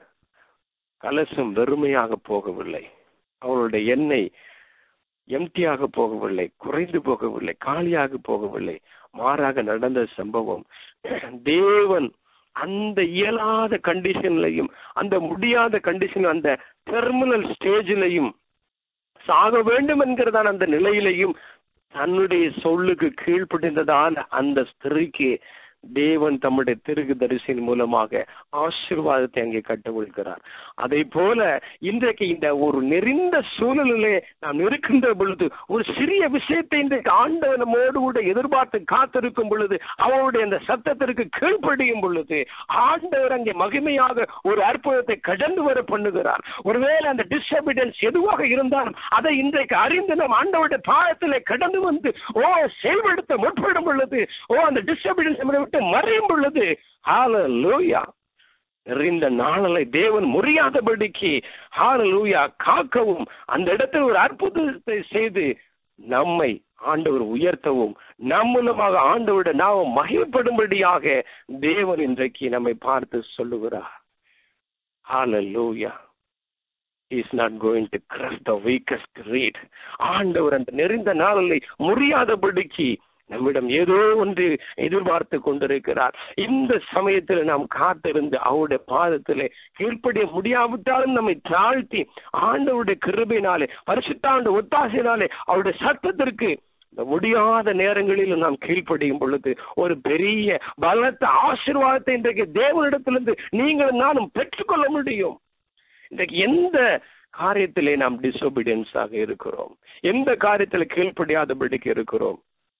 கலசம் வெறுமையாக போகவில்லை அவளுடைய எண்ணெய் எம்டியாக போகவில்லை குறைந்து போகவில்லை காலியாக போகவில்லை மாறாக நடந்த சம்பவம் தேவன் அந்த இயலாத கண்டிஷன்லையும் அந்த முடியாத கண்டிஷன் அந்த டெர்மினல் ஸ்டேஜிலையும் சாக வேண்டும் என்கிறதான அந்த நிலையிலையும் தன்னுடைய சொல்லுக்கு கீழ்ப்படிந்ததான அந்த ஸ்திரீக்கு தேவன் தம்முடைய திருக்கு தரிசின் மூலமாக ஆசீர்வாதத்தை அங்கே கட்டவிழ்கிறார் அதே போல இன்றைக்கு இந்த ஒரு நெறிந்த சூழலிலே நாம் இருக்கின்ற பொழுது ஒரு சிறிய விஷயத்தை இன்றைக்கு ஆண்டவர் நம்மோடு கூட எதிர்பார்த்து காத்திருக்கும் பொழுது அவருடைய அந்த சத்தத்திற்கு கீழ்ப்படியும் பொழுது ஆண்டவர் அங்கே மகிமையாக ஒரு அற்புதத்தை கடந்து வர பண்ணுகிறார் ஒருவேளை அந்த டிஸ்அபிடன்ஸ் எதுவாக இருந்தாலும் அதை இன்றைக்கு அறிந்து நாம் ஆண்டவருடைய பாயத்திலே கடந்து வந்து ஓ செயல்படுத்த முற்படும் பொழுது ஓ அந்த டிஸ்அபிடன்ஸ் நம்மளை விட்டு மறையும் பொழுது ஹalleluya நிறைந்த நாளலை தேவன் முறியாதபடிக்கு ஹalleluya காக்கவும் அந்த இடத்தில் ஒரு அற்புதத்தை செய்து நம்மை ஆண்டவர் உயர்த்தவும் நம் மூலமாக ஆண்டவருடைய நாமம் மகிழ்ப்படும்படியாக தேவன் இன்றைக்கு நம்மை பார்த்து சொல்லுகிறார் ஹalleluya He is not going to crush the weakest reed. ஆண்டவர் அந்த நெறிந்த நாளலை முறியாதபடிக்கு நம்மிடம் ஏதோ ஒன்று எதிர்பார்த்து கொண்டிருக்கிறார் இந்த சமயத்தில் நாம் காத்திருந்து அவருடைய பாதத்திலே கீழ்ப்படிய முடியாவிட்டாலும் நம்மை தாழ்த்தி ஆண்டவருடைய கிருபையினாலே பரிசுத்தாண்ட ஒத்தாசையினாலே அவருடைய சத்தத்திற்கு இந்த முடியாத நேரங்களிலும் நாம் கீழ்ப்படியும் பொழுது ஒரு பெரிய பலத்த ஆசீர்வாதத்தை இன்றைக்கு தேவனிடத்திலிருந்து நீங்களும் நானும் பெற்றுக்கொள்ள முடியும் இன்றைக்கு எந்த காரியத்திலே நாம் டிசோபீடியன்ஸாக இருக்கிறோம் எந்த காரியத்தில் கீழ்ப்படியாதபடிக்கு இருக்கிறோம்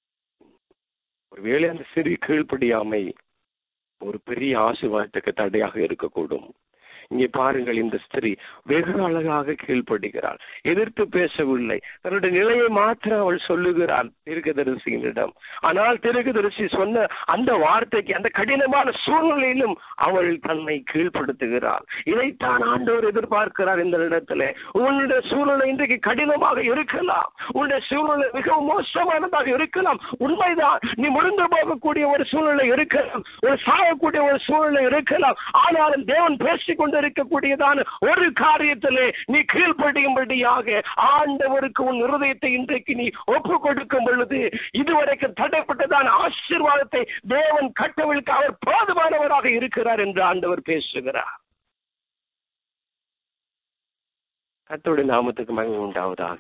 ஒருவேளை அந்த சிறு கீழ்ப்படியாமை ஒரு பெரிய ஆசீர்வாதத்துக்கு தடையாக இருக்கக்கூடும் இங்கே பாருங்கள் இந்த ஸ்திரீ வெகு அழகாக கீழ்ப்படுகிறாள் எதிர்த்து பேசவில்லை தன்னுடைய நிலையை மாத்திரம் அவள் சொல்லுகிறாள் திருக்கதரிசியினிடம் ஆனால் திருக்கதரிசி சொன்ன அந்த வார்த்தைக்கு அந்த கடினமான சூழ்நிலையிலும் அவள் தன்னை கீழ்ப்படுத்துகிறாள் இதைத்தான் ஆண்டவர் எதிர்பார்க்கிறார் இந்த இடத்துல உன்னுடைய சூழ்நிலை இன்றைக்கு கடினமாக இருக்கலாம் உன்னுடைய சூழ்நிலை மிகவும் மோசமானதாக இருக்கலாம் உண்மைதான் நீ முடிந்து போகக்கூடிய ஒரு சூழ்நிலை இருக்கலாம் ஒரு சாகக்கூடிய ஒரு சூழ்நிலை இருக்கலாம் ஆனாலும் தேவன் பேசிக் கொண்டிருக்கக்கூடியதான ஒரு காரியத்திலே நீ கீழ்ப்படியும்படியாக ஆண்டவருக்கு உன் இருதயத்தை இன்றைக்கு நீ ஒப்பு கொடுக்கும் பொழுது இதுவரைக்கும் தடைப்பட்டதான ஆசீர்வாதத்தை தேவன் கட்டவிழ்க்க அவர் போதுமானவராக இருக்கிறார் என்று ஆண்டவர் பேசுகிறார் கர்த்தருடைய நாமத்துக்கு மகிமை உண்டாவதாக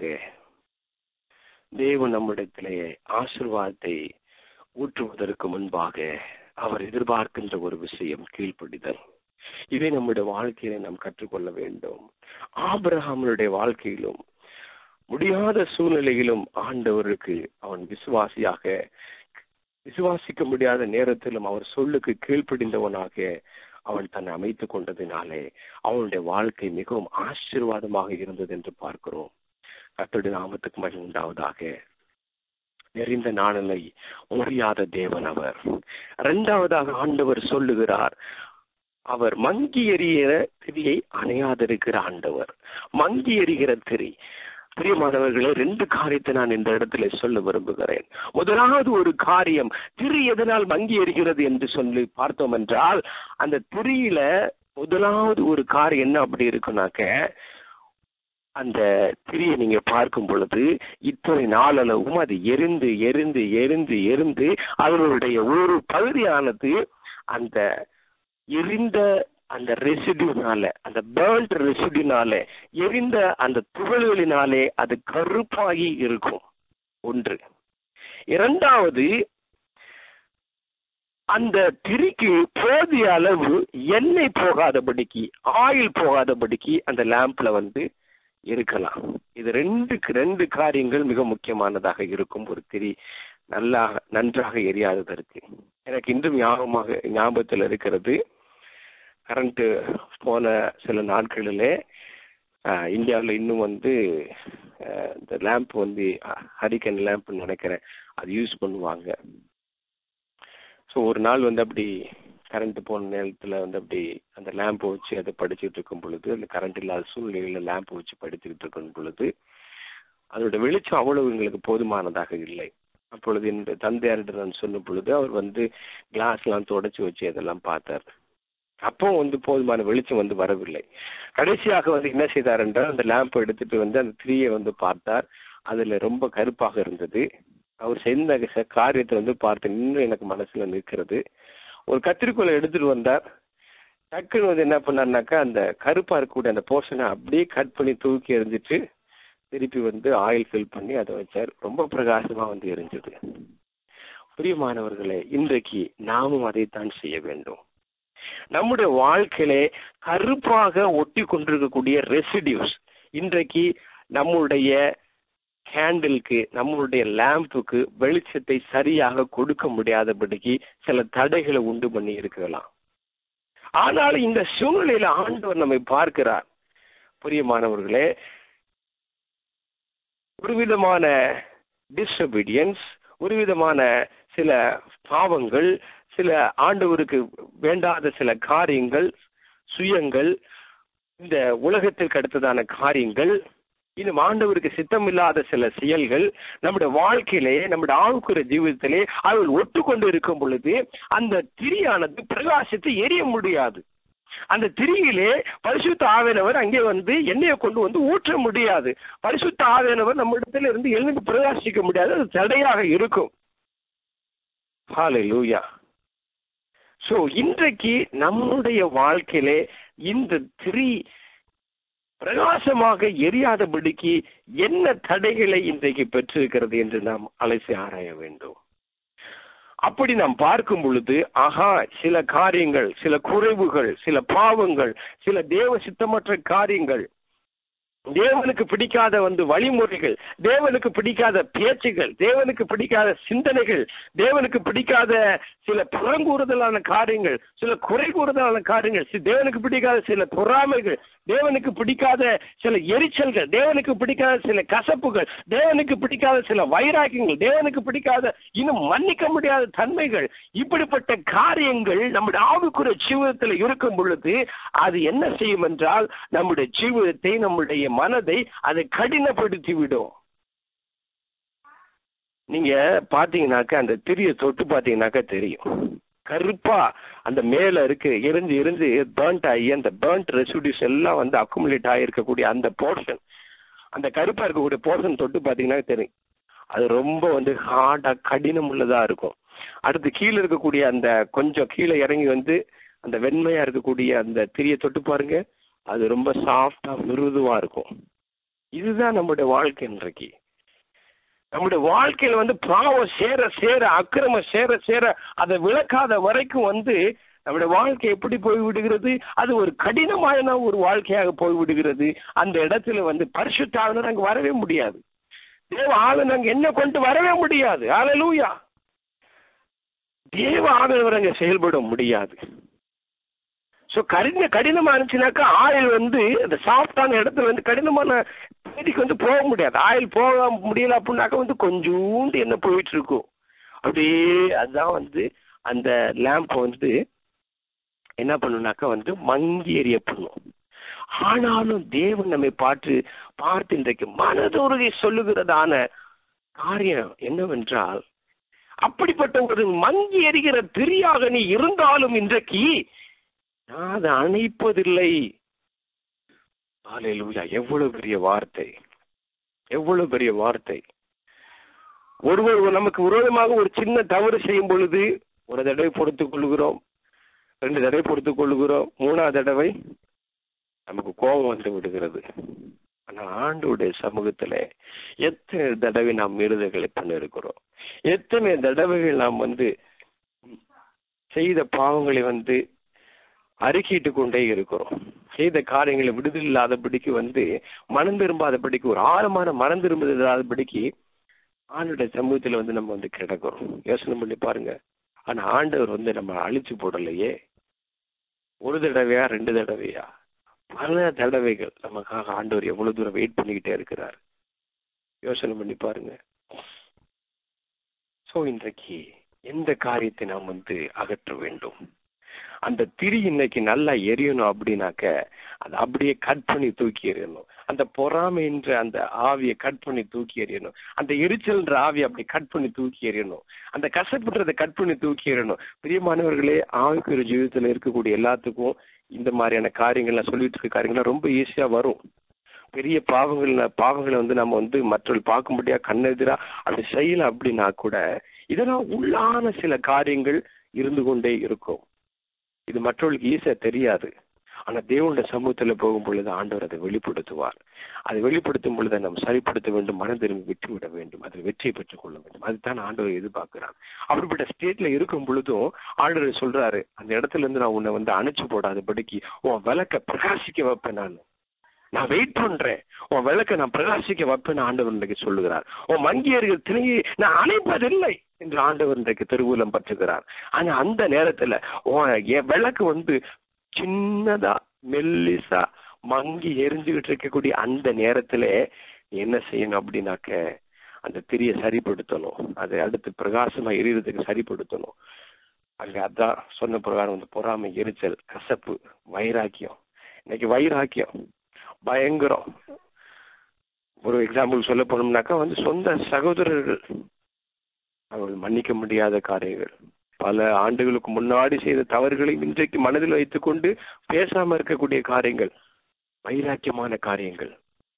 தேவன் நம்மிடத்திலே ஆசீர்வாதத்தை ஊற்றுவதற்கு முன்பாக அவர் எதிர்பார்க்கின்ற ஒரு விஷயம் கீழ்ப்படிதல் இதை நம்முடைய வாழ்க்கையில நாம் கற்றுக்கொள்ள வேண்டும் ஆபிரகாமனுடைய வாழ்க்கையிலும் முடியாத சூழ்நிலையிலும் ஆண்டவருக்கு அவன் விசுவாசியாக விசுவாசிக்க முடியாத நேரத்திலும் அவர் சொல்லுக்கு கீழ்ப்படிந்தவனாக அவன் தன்னை அமைத்துக் கொண்டதினாலே அவனுடைய வாழ்க்கை மிகவும் ஆசீர்வாதமாக இருந்தது என்று பார்க்கிறோம் கத்தோடைய நாமத்துக்கு மகிமை உண்டாவதாக நெறிந்த நாணலை முடியாத தேவன் அவர் இரண்டாவதாக ஆண்டவர் சொல்லுகிறார் அவர் மங்கி எறிகிற திரியை அணையாதிருக்கிற ஆண்டவர் மங்கி எறிகிற திரி பிரியமானவர்களே ரெண்டு காரியத்தை நான் இந்த இடத்துல சொல்ல விரும்புகிறேன் முதலாவது ஒரு காரியம் திரி எதனால் மங்கி எறிகிறது என்று சொல்லி பார்த்தோம் என்றால் அந்த திரியில முதலாவது ஒரு காரியம் என்ன அப்படி இருக்குனாக்க அந்த திரியை நீங்க பார்க்கும் பொழுது இத்தனை நாளளவும் அது எரிந்து எரிந்து எரிந்து எரிந்து அதனுடைய ஒரு பகுதியானது அந்த எரிந்த அந்த ரெசிடியூனால அந்த பேர்ன்ட் ரெசிடியூனால எரிந்த அந்த துகள்களினாலே அது கருப்பாகி இருக்கும் ஒன்று இரண்டாவது அந்த திரிக்கு போதிய அளவு எண்ணெய் போகாதபடிக்கு ஆயில் போகாதபடிக்கு அந்த லேம்ப்ல வந்து இருக்கலாம் இது ரெண்டுக்கு ரெண்டு காரியங்கள் மிக முக்கியமானதாக இருக்கும் ஒரு திரி நல்லா நன்றாக எரியாததற்கு எனக்கு இன்றும் ஞாபகமாக ஞாபகத்தில் இருக்கிறது கரண்ட் போன சில நாட்களிலே இந்தியாவில் இன்னும் வந்து அஹ், இந்த லேம்ப் வந்து ஹரிக்கன் லேம்ப்னு நினைக்கிறேன் அது யூஸ் பண்ணுவாங்க ஸோ ஒரு நாள் வந்து அப்படி கரண்ட் போன நேரத்தில் வந்து அப்படி அந்த லேம்பை வச்சு அதை படிச்சுட்டு இருக்கும் பொழுது அந்த கரண்ட் இல்லாத சூழ்நிலையில் லேம்பை வச்சு படிச்சுக்கிட்டு இருக்கும் பொழுது அதோட வெளிச்சம் அவ்வளவு எங்களுக்கு போதுமானதாக இல்லை அப்பொழுது என் தந்தையாரிடம் நான் சொன்ன பொழுது அவர் வந்து கிளாஸ்லாம் தொடச்சி வச்சு அதெல்லாம் பார்த்தார் அப்போ வந்து போதுமான வெளிச்சம் வந்து வரவில்லை கடைசியாக வந்து என்ன செய்தார் என்றால் அந்த லேம்பை எடுத்துட்டு வந்து அந்த திரியை வந்து பார்த்தார் அதுல ரொம்ப கருப்பாக இருந்தது அவர் செய்த ச- காரியத்தை வந்து பார்த்து இன்னும் எனக்கு மனசுல நிற்கிறது ஒரு கத்திரிக்கோலை எடுத்துட்டு வந்தார் டக்குன்னு வந்து என்ன பண்ணாருனாக்கா அந்த கருப்பா இருக்கக்கூடிய அந்த போர்ஷனை அப்படியே கட் பண்ணி தூக்கி எறிஞ்சிட்டு திருப்பி வந்து ஆயில் ஃபில் பண்ணி அதை வச்சார் ரொம்ப பிரகாசமா வந்து எரிஞ்சது பிரியமானவர்களே இன்றைக்கு நாமும் அதைத்தான் செய்ய வேண்டும் நம்முடைய வாழ்க்கையிலே கருப்பாக ஒட்டி கொண்டிருக்கக்கூடிய ரெசிடியூஸ் இன்றைக்கு நம்முடைய கேண்டிலுக்கு நம்மளுடைய லேம்புக்கு வெளிச்சத்தை சரியாக கொடுக்க முடியாதபடிக்கு சில தடைகளை உண்டு பண்ணி இருக்கலாம் ஆனால் இந்த சூழ்நிலையில ஆண்டவர் நம்மை பார்க்கிறார் பிரியமானவர்களே ஒரு விதமான டிஸ்ஒபீடியன்ஸ் ஒரு விதமான சில பாவங்கள் சில ஆண்டவருக்கு வேண்டாத சில காரியங்கள் சுயங்கள் இந்த உலகத்திற்கு அடுத்ததான காரியங்கள் இன்னும் ஆண்டவருக்கு சித்தமில்லாத சில செயல்கள் நம்முடைய வாழ்க்கையிலே நம்முடைய ஆவுக்குற ஜீவிதத்திலே அவள் ஒட்டுக்கொண்டு இருக்கும் பொழுது அந்த திரியானது பிரகாசித்து எரிய முடியாது அந்த திரியிலே பரிசுத்த ஆவியானவர் அங்கே வந்து எண்ணெயை கொண்டு வந்து ஊற்ற முடியாது பரிசுத்த ஆவியானவர் நம்ம இடத்துல இருந்து எழுந்து பிரகாசிக்க முடியாது அது தடையாக இருக்கும் ஹalleluya சோ இன்றைக்கு நம்முடைய வாழ்க்கையிலே இந்த திரி பிரகாசமாக எரியாதபடிக்கு என்ன தடைகளை இன்றைக்கு பெற்றிருக்கிறது என்று நாம் அலசி ஆராய வேண்டும் அப்படி நாம் பார்க்கும் பொழுது ஆஹா சில காரியங்கள் சில குறைவுகள் சில பாவங்கள் சில தேவ சித்தமற்ற காரியங்கள் தேவனுக்கு பிடிக்காத வந்து வழிமுறைகள் தேவனுக்கு பிடிக்காத பேச்சுகள் தேவனுக்கு பிடிக்காத சிந்தனைகள் தேவனுக்கு பிடிக்காத சில புறங்கூறுதலான காரியங்கள் சில குறை கூறுதலான காரியங்கள் சி- தேவனுக்கு பிடிக்காத சில பொறாமைகள் தேவனுக்கு பிடிக்காத சில எரிச்சல்கள் தேவனுக்கு பிடிக்காத சில கசப்புகள் தேவனுக்கு பிடிக்காத சில வைராக்கியங்கள் தேவனுக்கு பிடிக்காத இன்னும் மன்னிக்க முடியாத தன்மைகள் இப்படிப்பட்ட காரியங்கள் நம்முடைய ஆவிக்குரிய ஜீவிதத்தில் இருக்கும் பொழுது அது என்ன செய்யும் என்றால் நம்முடைய ஜீவிதத்தை நம்முடைய மனதை அதை கடினப்படுத்தி விடும் நீங்க பாத்தீங்கன்னாக்கா அந்த திரிய தொட்டு பாத்தீங்கன்னாக்கா தெரியும் கருப்பா அந்த மேல இருக்கு எரிஞ்சு எரிஞ்சு பேர்ன்ட் ஆகி அந்த பேர்ன்ட் ரெசிடியூஸ் எல்லாம் வந்து அக்குமுலேட் ஆகிருக்கக்கூடிய அந்த போர்ஷன் அந்த கருப்பா இருக்கக்கூடிய போர்ஷன் தொட்டு பாத்தீங்கன்னா தெரியும் அது ரொம்ப வந்து ஹார்டா கடினம் உள்ளதா இருக்கும் அடுத்து கீழே இருக்கக்கூடிய அந்த கொஞ்சம் கீழே இறங்கி வந்து அந்த வெண்மையா இருக்கக்கூடிய அந்த திரிய தொட்டு பாருங்க அது ரொம்ப சாஃப்டா மிருதுவா இருக்கும் இதுதான் நம்முடைய வாழ்க்கை இன்றைக்கு நம்முடைய வாழ்க்கையில வந்து பாவம் சேர சேர அக்கிரமம் சேர சேர அதை விளக்காத வரைக்கும் வந்து நம்முடைய வாழ்க்கை எப்படி போய்விடுகிறது அது ஒரு கடினமான ஒரு வாழ்க்கையாக போய்விடுகிறது அந்த இடத்துல வந்து பரிசுத்தாவினர் அங்க வரவே முடியாது தேவ ஆளுநர் அங்க என்ன கொண்டு வரவே முடியாது ஹalleluya தேவ ஆளுநர் அங்க செயல்பட முடியாது ஸோ கடின கடினமா இருந்துச்சுனாக்கா ஆயில் வந்து அந்த சாஃப்டான இடத்துல வந்து கடினமான பகுதிக்கு வந்து போக முடியாது ஆயில் போக முடியல அப்படின்னாக்கா வந்து கொஞ்சோண்டு என்ன போயிட்டு இருக்கும் அப்படியே அதுதான் வந்து அந்த லேம்ப் வந்து என்ன பண்ணுனாக்கா வந்து மங்கி எரிய பண்ணும் ஆனாலும் தேவன் நம்மை பார்த்து பார்த்து இன்றைக்கு மனதுருகி சொல்லுகிறதான காரியம் என்னவென்றால் அப்படிப்பட்ட ஒரு மங்கி எரிகிற திரியாக நீ இருந்தாலும் இன்றைக்கு நான் அதை அணைப்பதில்லை ஹalleluya எவ்வளவு பெரிய வார்த்தை எவ்வளவு பெரிய வார்த்தை ஒருவர் நமக்கு விரோதமாக ஒரு சின்ன தவறு செய்யும் பொழுது ஒரு தடவை பொறுத்துக் கொள்கிறோம் ரெண்டு தடவை பொறுத்துக் கொள்கிறோம் மூணாவது தடவை நமக்கு கோபம் வந்து விடுகிறது ஆனா ஆண்டோடைய சமூகத்துல எத்தனை தடவை நாம் மீறுதல்களை பண்ணிருக்கிறோம் எத்தனை தடவைகள் நாம் வந்து செய்த பாவங்களை வந்து அறிக்கிட்டு கொண்டே இருக்கிறோம் செய்த காரியங்களை விடுதல் இல்லாதபடிக்கு வந்து மனம் திரும்பாதபடிக்கு ஒரு ஆழமான மனம் திரும்புதல் இல்லாதபடிக்கு ஆண்டுடைய சமூகத்துல வந்து நம்ம வந்து கிடக்கிறோம் யோசனை பண்ணி பாருங்க ஆனா ஆண்டவர் வந்து நம்ம அழிச்சு போடலையே ஒரு தடவையா ரெண்டு தடவையா பல தடவைகள் நமக்காக ஆண்டவர் எவ்வளவு தூரம் வெயிட் பண்ணிக்கிட்டே இருக்கிறார் யோசனை பண்ணி பாருங்க சோ இன்றைக்கு எந்த காரியத்தை நாம் வந்து அகற்ற வேண்டும் அந்த திரி இன்னைக்கு நல்லா எரியணும் அப்படின்னாக்க அதை அப்படியே கட் பண்ணி தூக்கி எறியணும் அந்த பொறாமை என்ற அந்த ஆவியை கட் பண்ணி தூக்கி எறியணும் அந்த எரிச்சல்ன்ற ஆவியை அப்படி கட் பண்ணி தூக்கி எறியணும் அந்த கஷ்டப்படுறதை கட் பண்ணி தூக்கி எறியணும் பிரியமானவர்களே ஆவிக்குரிய ஜீவிதத்துல இருக்கக்கூடிய எல்லாத்துக்கும் இந்த மாதிரியான காரியங்கள்லாம் சொல்லிட்டு இருக்க காரியங்கள்லாம் ரொம்ப ஈஸியா வரும் பெரிய பாவங்கள் பாவங்களை வந்து நம்ம வந்து மற்றவர்கள் பார்க்க முடியா கண்ணெதிரா அப்படி செய்யல அப்படின்னா கூட இதெல்லாம் உள்ளான சில காரியங்கள் இருந்து கொண்டே இருக்கும் இது மற்றவர்களுக்கு ஈஸியா தெரியாது ஆனா தேவனுடைய சமூகத்துல போகும் பொழுது ஆண்டவர் அதை வெளிப்படுத்துவார் அதை வெளிப்படுத்தும் பொழுது நம்ம சரிப்படுத்த வேண்டும் மனம் திரும்பி விட்டு விட வேண்டும் அதில் வெற்றியை பெற்றுக் கொள்ள வேண்டும் அதுதான் ஆண்டவர் எதிர்பார்க்கிறார் அப்படிப்பட்ட ஸ்டேட்ல இருக்கும் பொழுதும் ஆண்டவர் சொல்றாரு அந்த இடத்துல இருந்து நான் உன்னை வந்து அணைச்சு போடாதபடிக்கு உன் விளக்க பிரகாசிக்க வைப்பேன் நான் நான் வெயிட் பண்றேன் உன் விளக்க நான் பிரகாசிக்க வைப்பேன் ஆண்டவர் இன்றைக்கு சொல்லுகிறார் உன் மங்கியர்கள் திணையை நான் அணைப்பதில்லை என்று ஆண்டவர் இன்றைக்கு திருவுலம் பற்றுகிறார் ஆனா அந்த நேரத்துல உன் என் விளக்கு வந்து சின்னதா மெல்லிசா மங்கி எரிஞ்சுகிட்டு இருக்கக்கூடிய அந்த நேரத்துல நீ என்ன செய்யணும் அப்படின்னாக்க அந்த திரிய சரிப்படுத்தணும் அதை அடுத்து பிரகாசமா எரியறதுக்கு சரிப்படுத்தணும் அங்க அதான் சொன்ன பிரகாரம் வந்து பொறாமை எரிச்சல் கசப்பு வைராக்கியம் இன்னைக்கு வைராக்கியம் பயங்கரம் ஒரு எக்ஸாம்பிள் சொல்ல போனோம்னாக்கா வந்து சொந்த சகோதரர்கள் அவர்கள் மன்னிக்க முடியாத காரியங்கள் பல ஆண்டுகளுக்கு முன்னாடி செய்த தவறுகளை இன்றைக்கு மனதில் வைத்துக்கொண்டு பேசாம இருக்கக்கூடிய காரியங்கள் வைராக்கியமான காரியங்கள்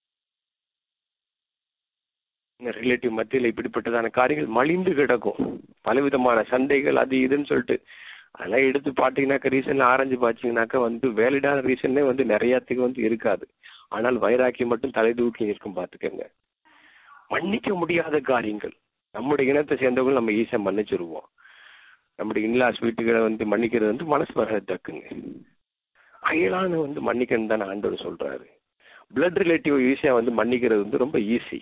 ரிலேட்டிவ் மத்தியில் இப்படிப்பட்டதான காரியங்கள் மலிந்து கிடக்கும் பலவிதமான சண்டைகள் அது இதுன்னு சொல்லிட்டு அதெல்லாம் எடுத்து பார்த்தீங்கன்னாக்கா ரீசன்ல ஆரஞ்சு பார்த்தீங்கன்னாக்கா வந்து வேலிடான ரீசன்லே வந்து நிறையத்துக்கு வந்து இருக்காது ஆனால் வைராக்கியம் மட்டும் தலை தூக்கி நிற்கும் பார்த்துக்கோங்க மன்னிக்க முடியாத காரியங்கள் நம்முடைய இனத்தை சேர்ந்தவங்க நம்ம ஈஸியாக மன்னிச்சிருவோம் நம்முடைய இன்லாஸ் வீட்டுகளை வந்து மன்னிக்கிறது வந்து மனசு வர தக்குங்க அயலான வந்து மன்னிக்கணும் தானே ஆண்டவர் சொல்றாரு பிளட் ரிலேட்டிவ் ஈஸியா வந்து மன்னிக்கிறது வந்து ரொம்ப ஈஸி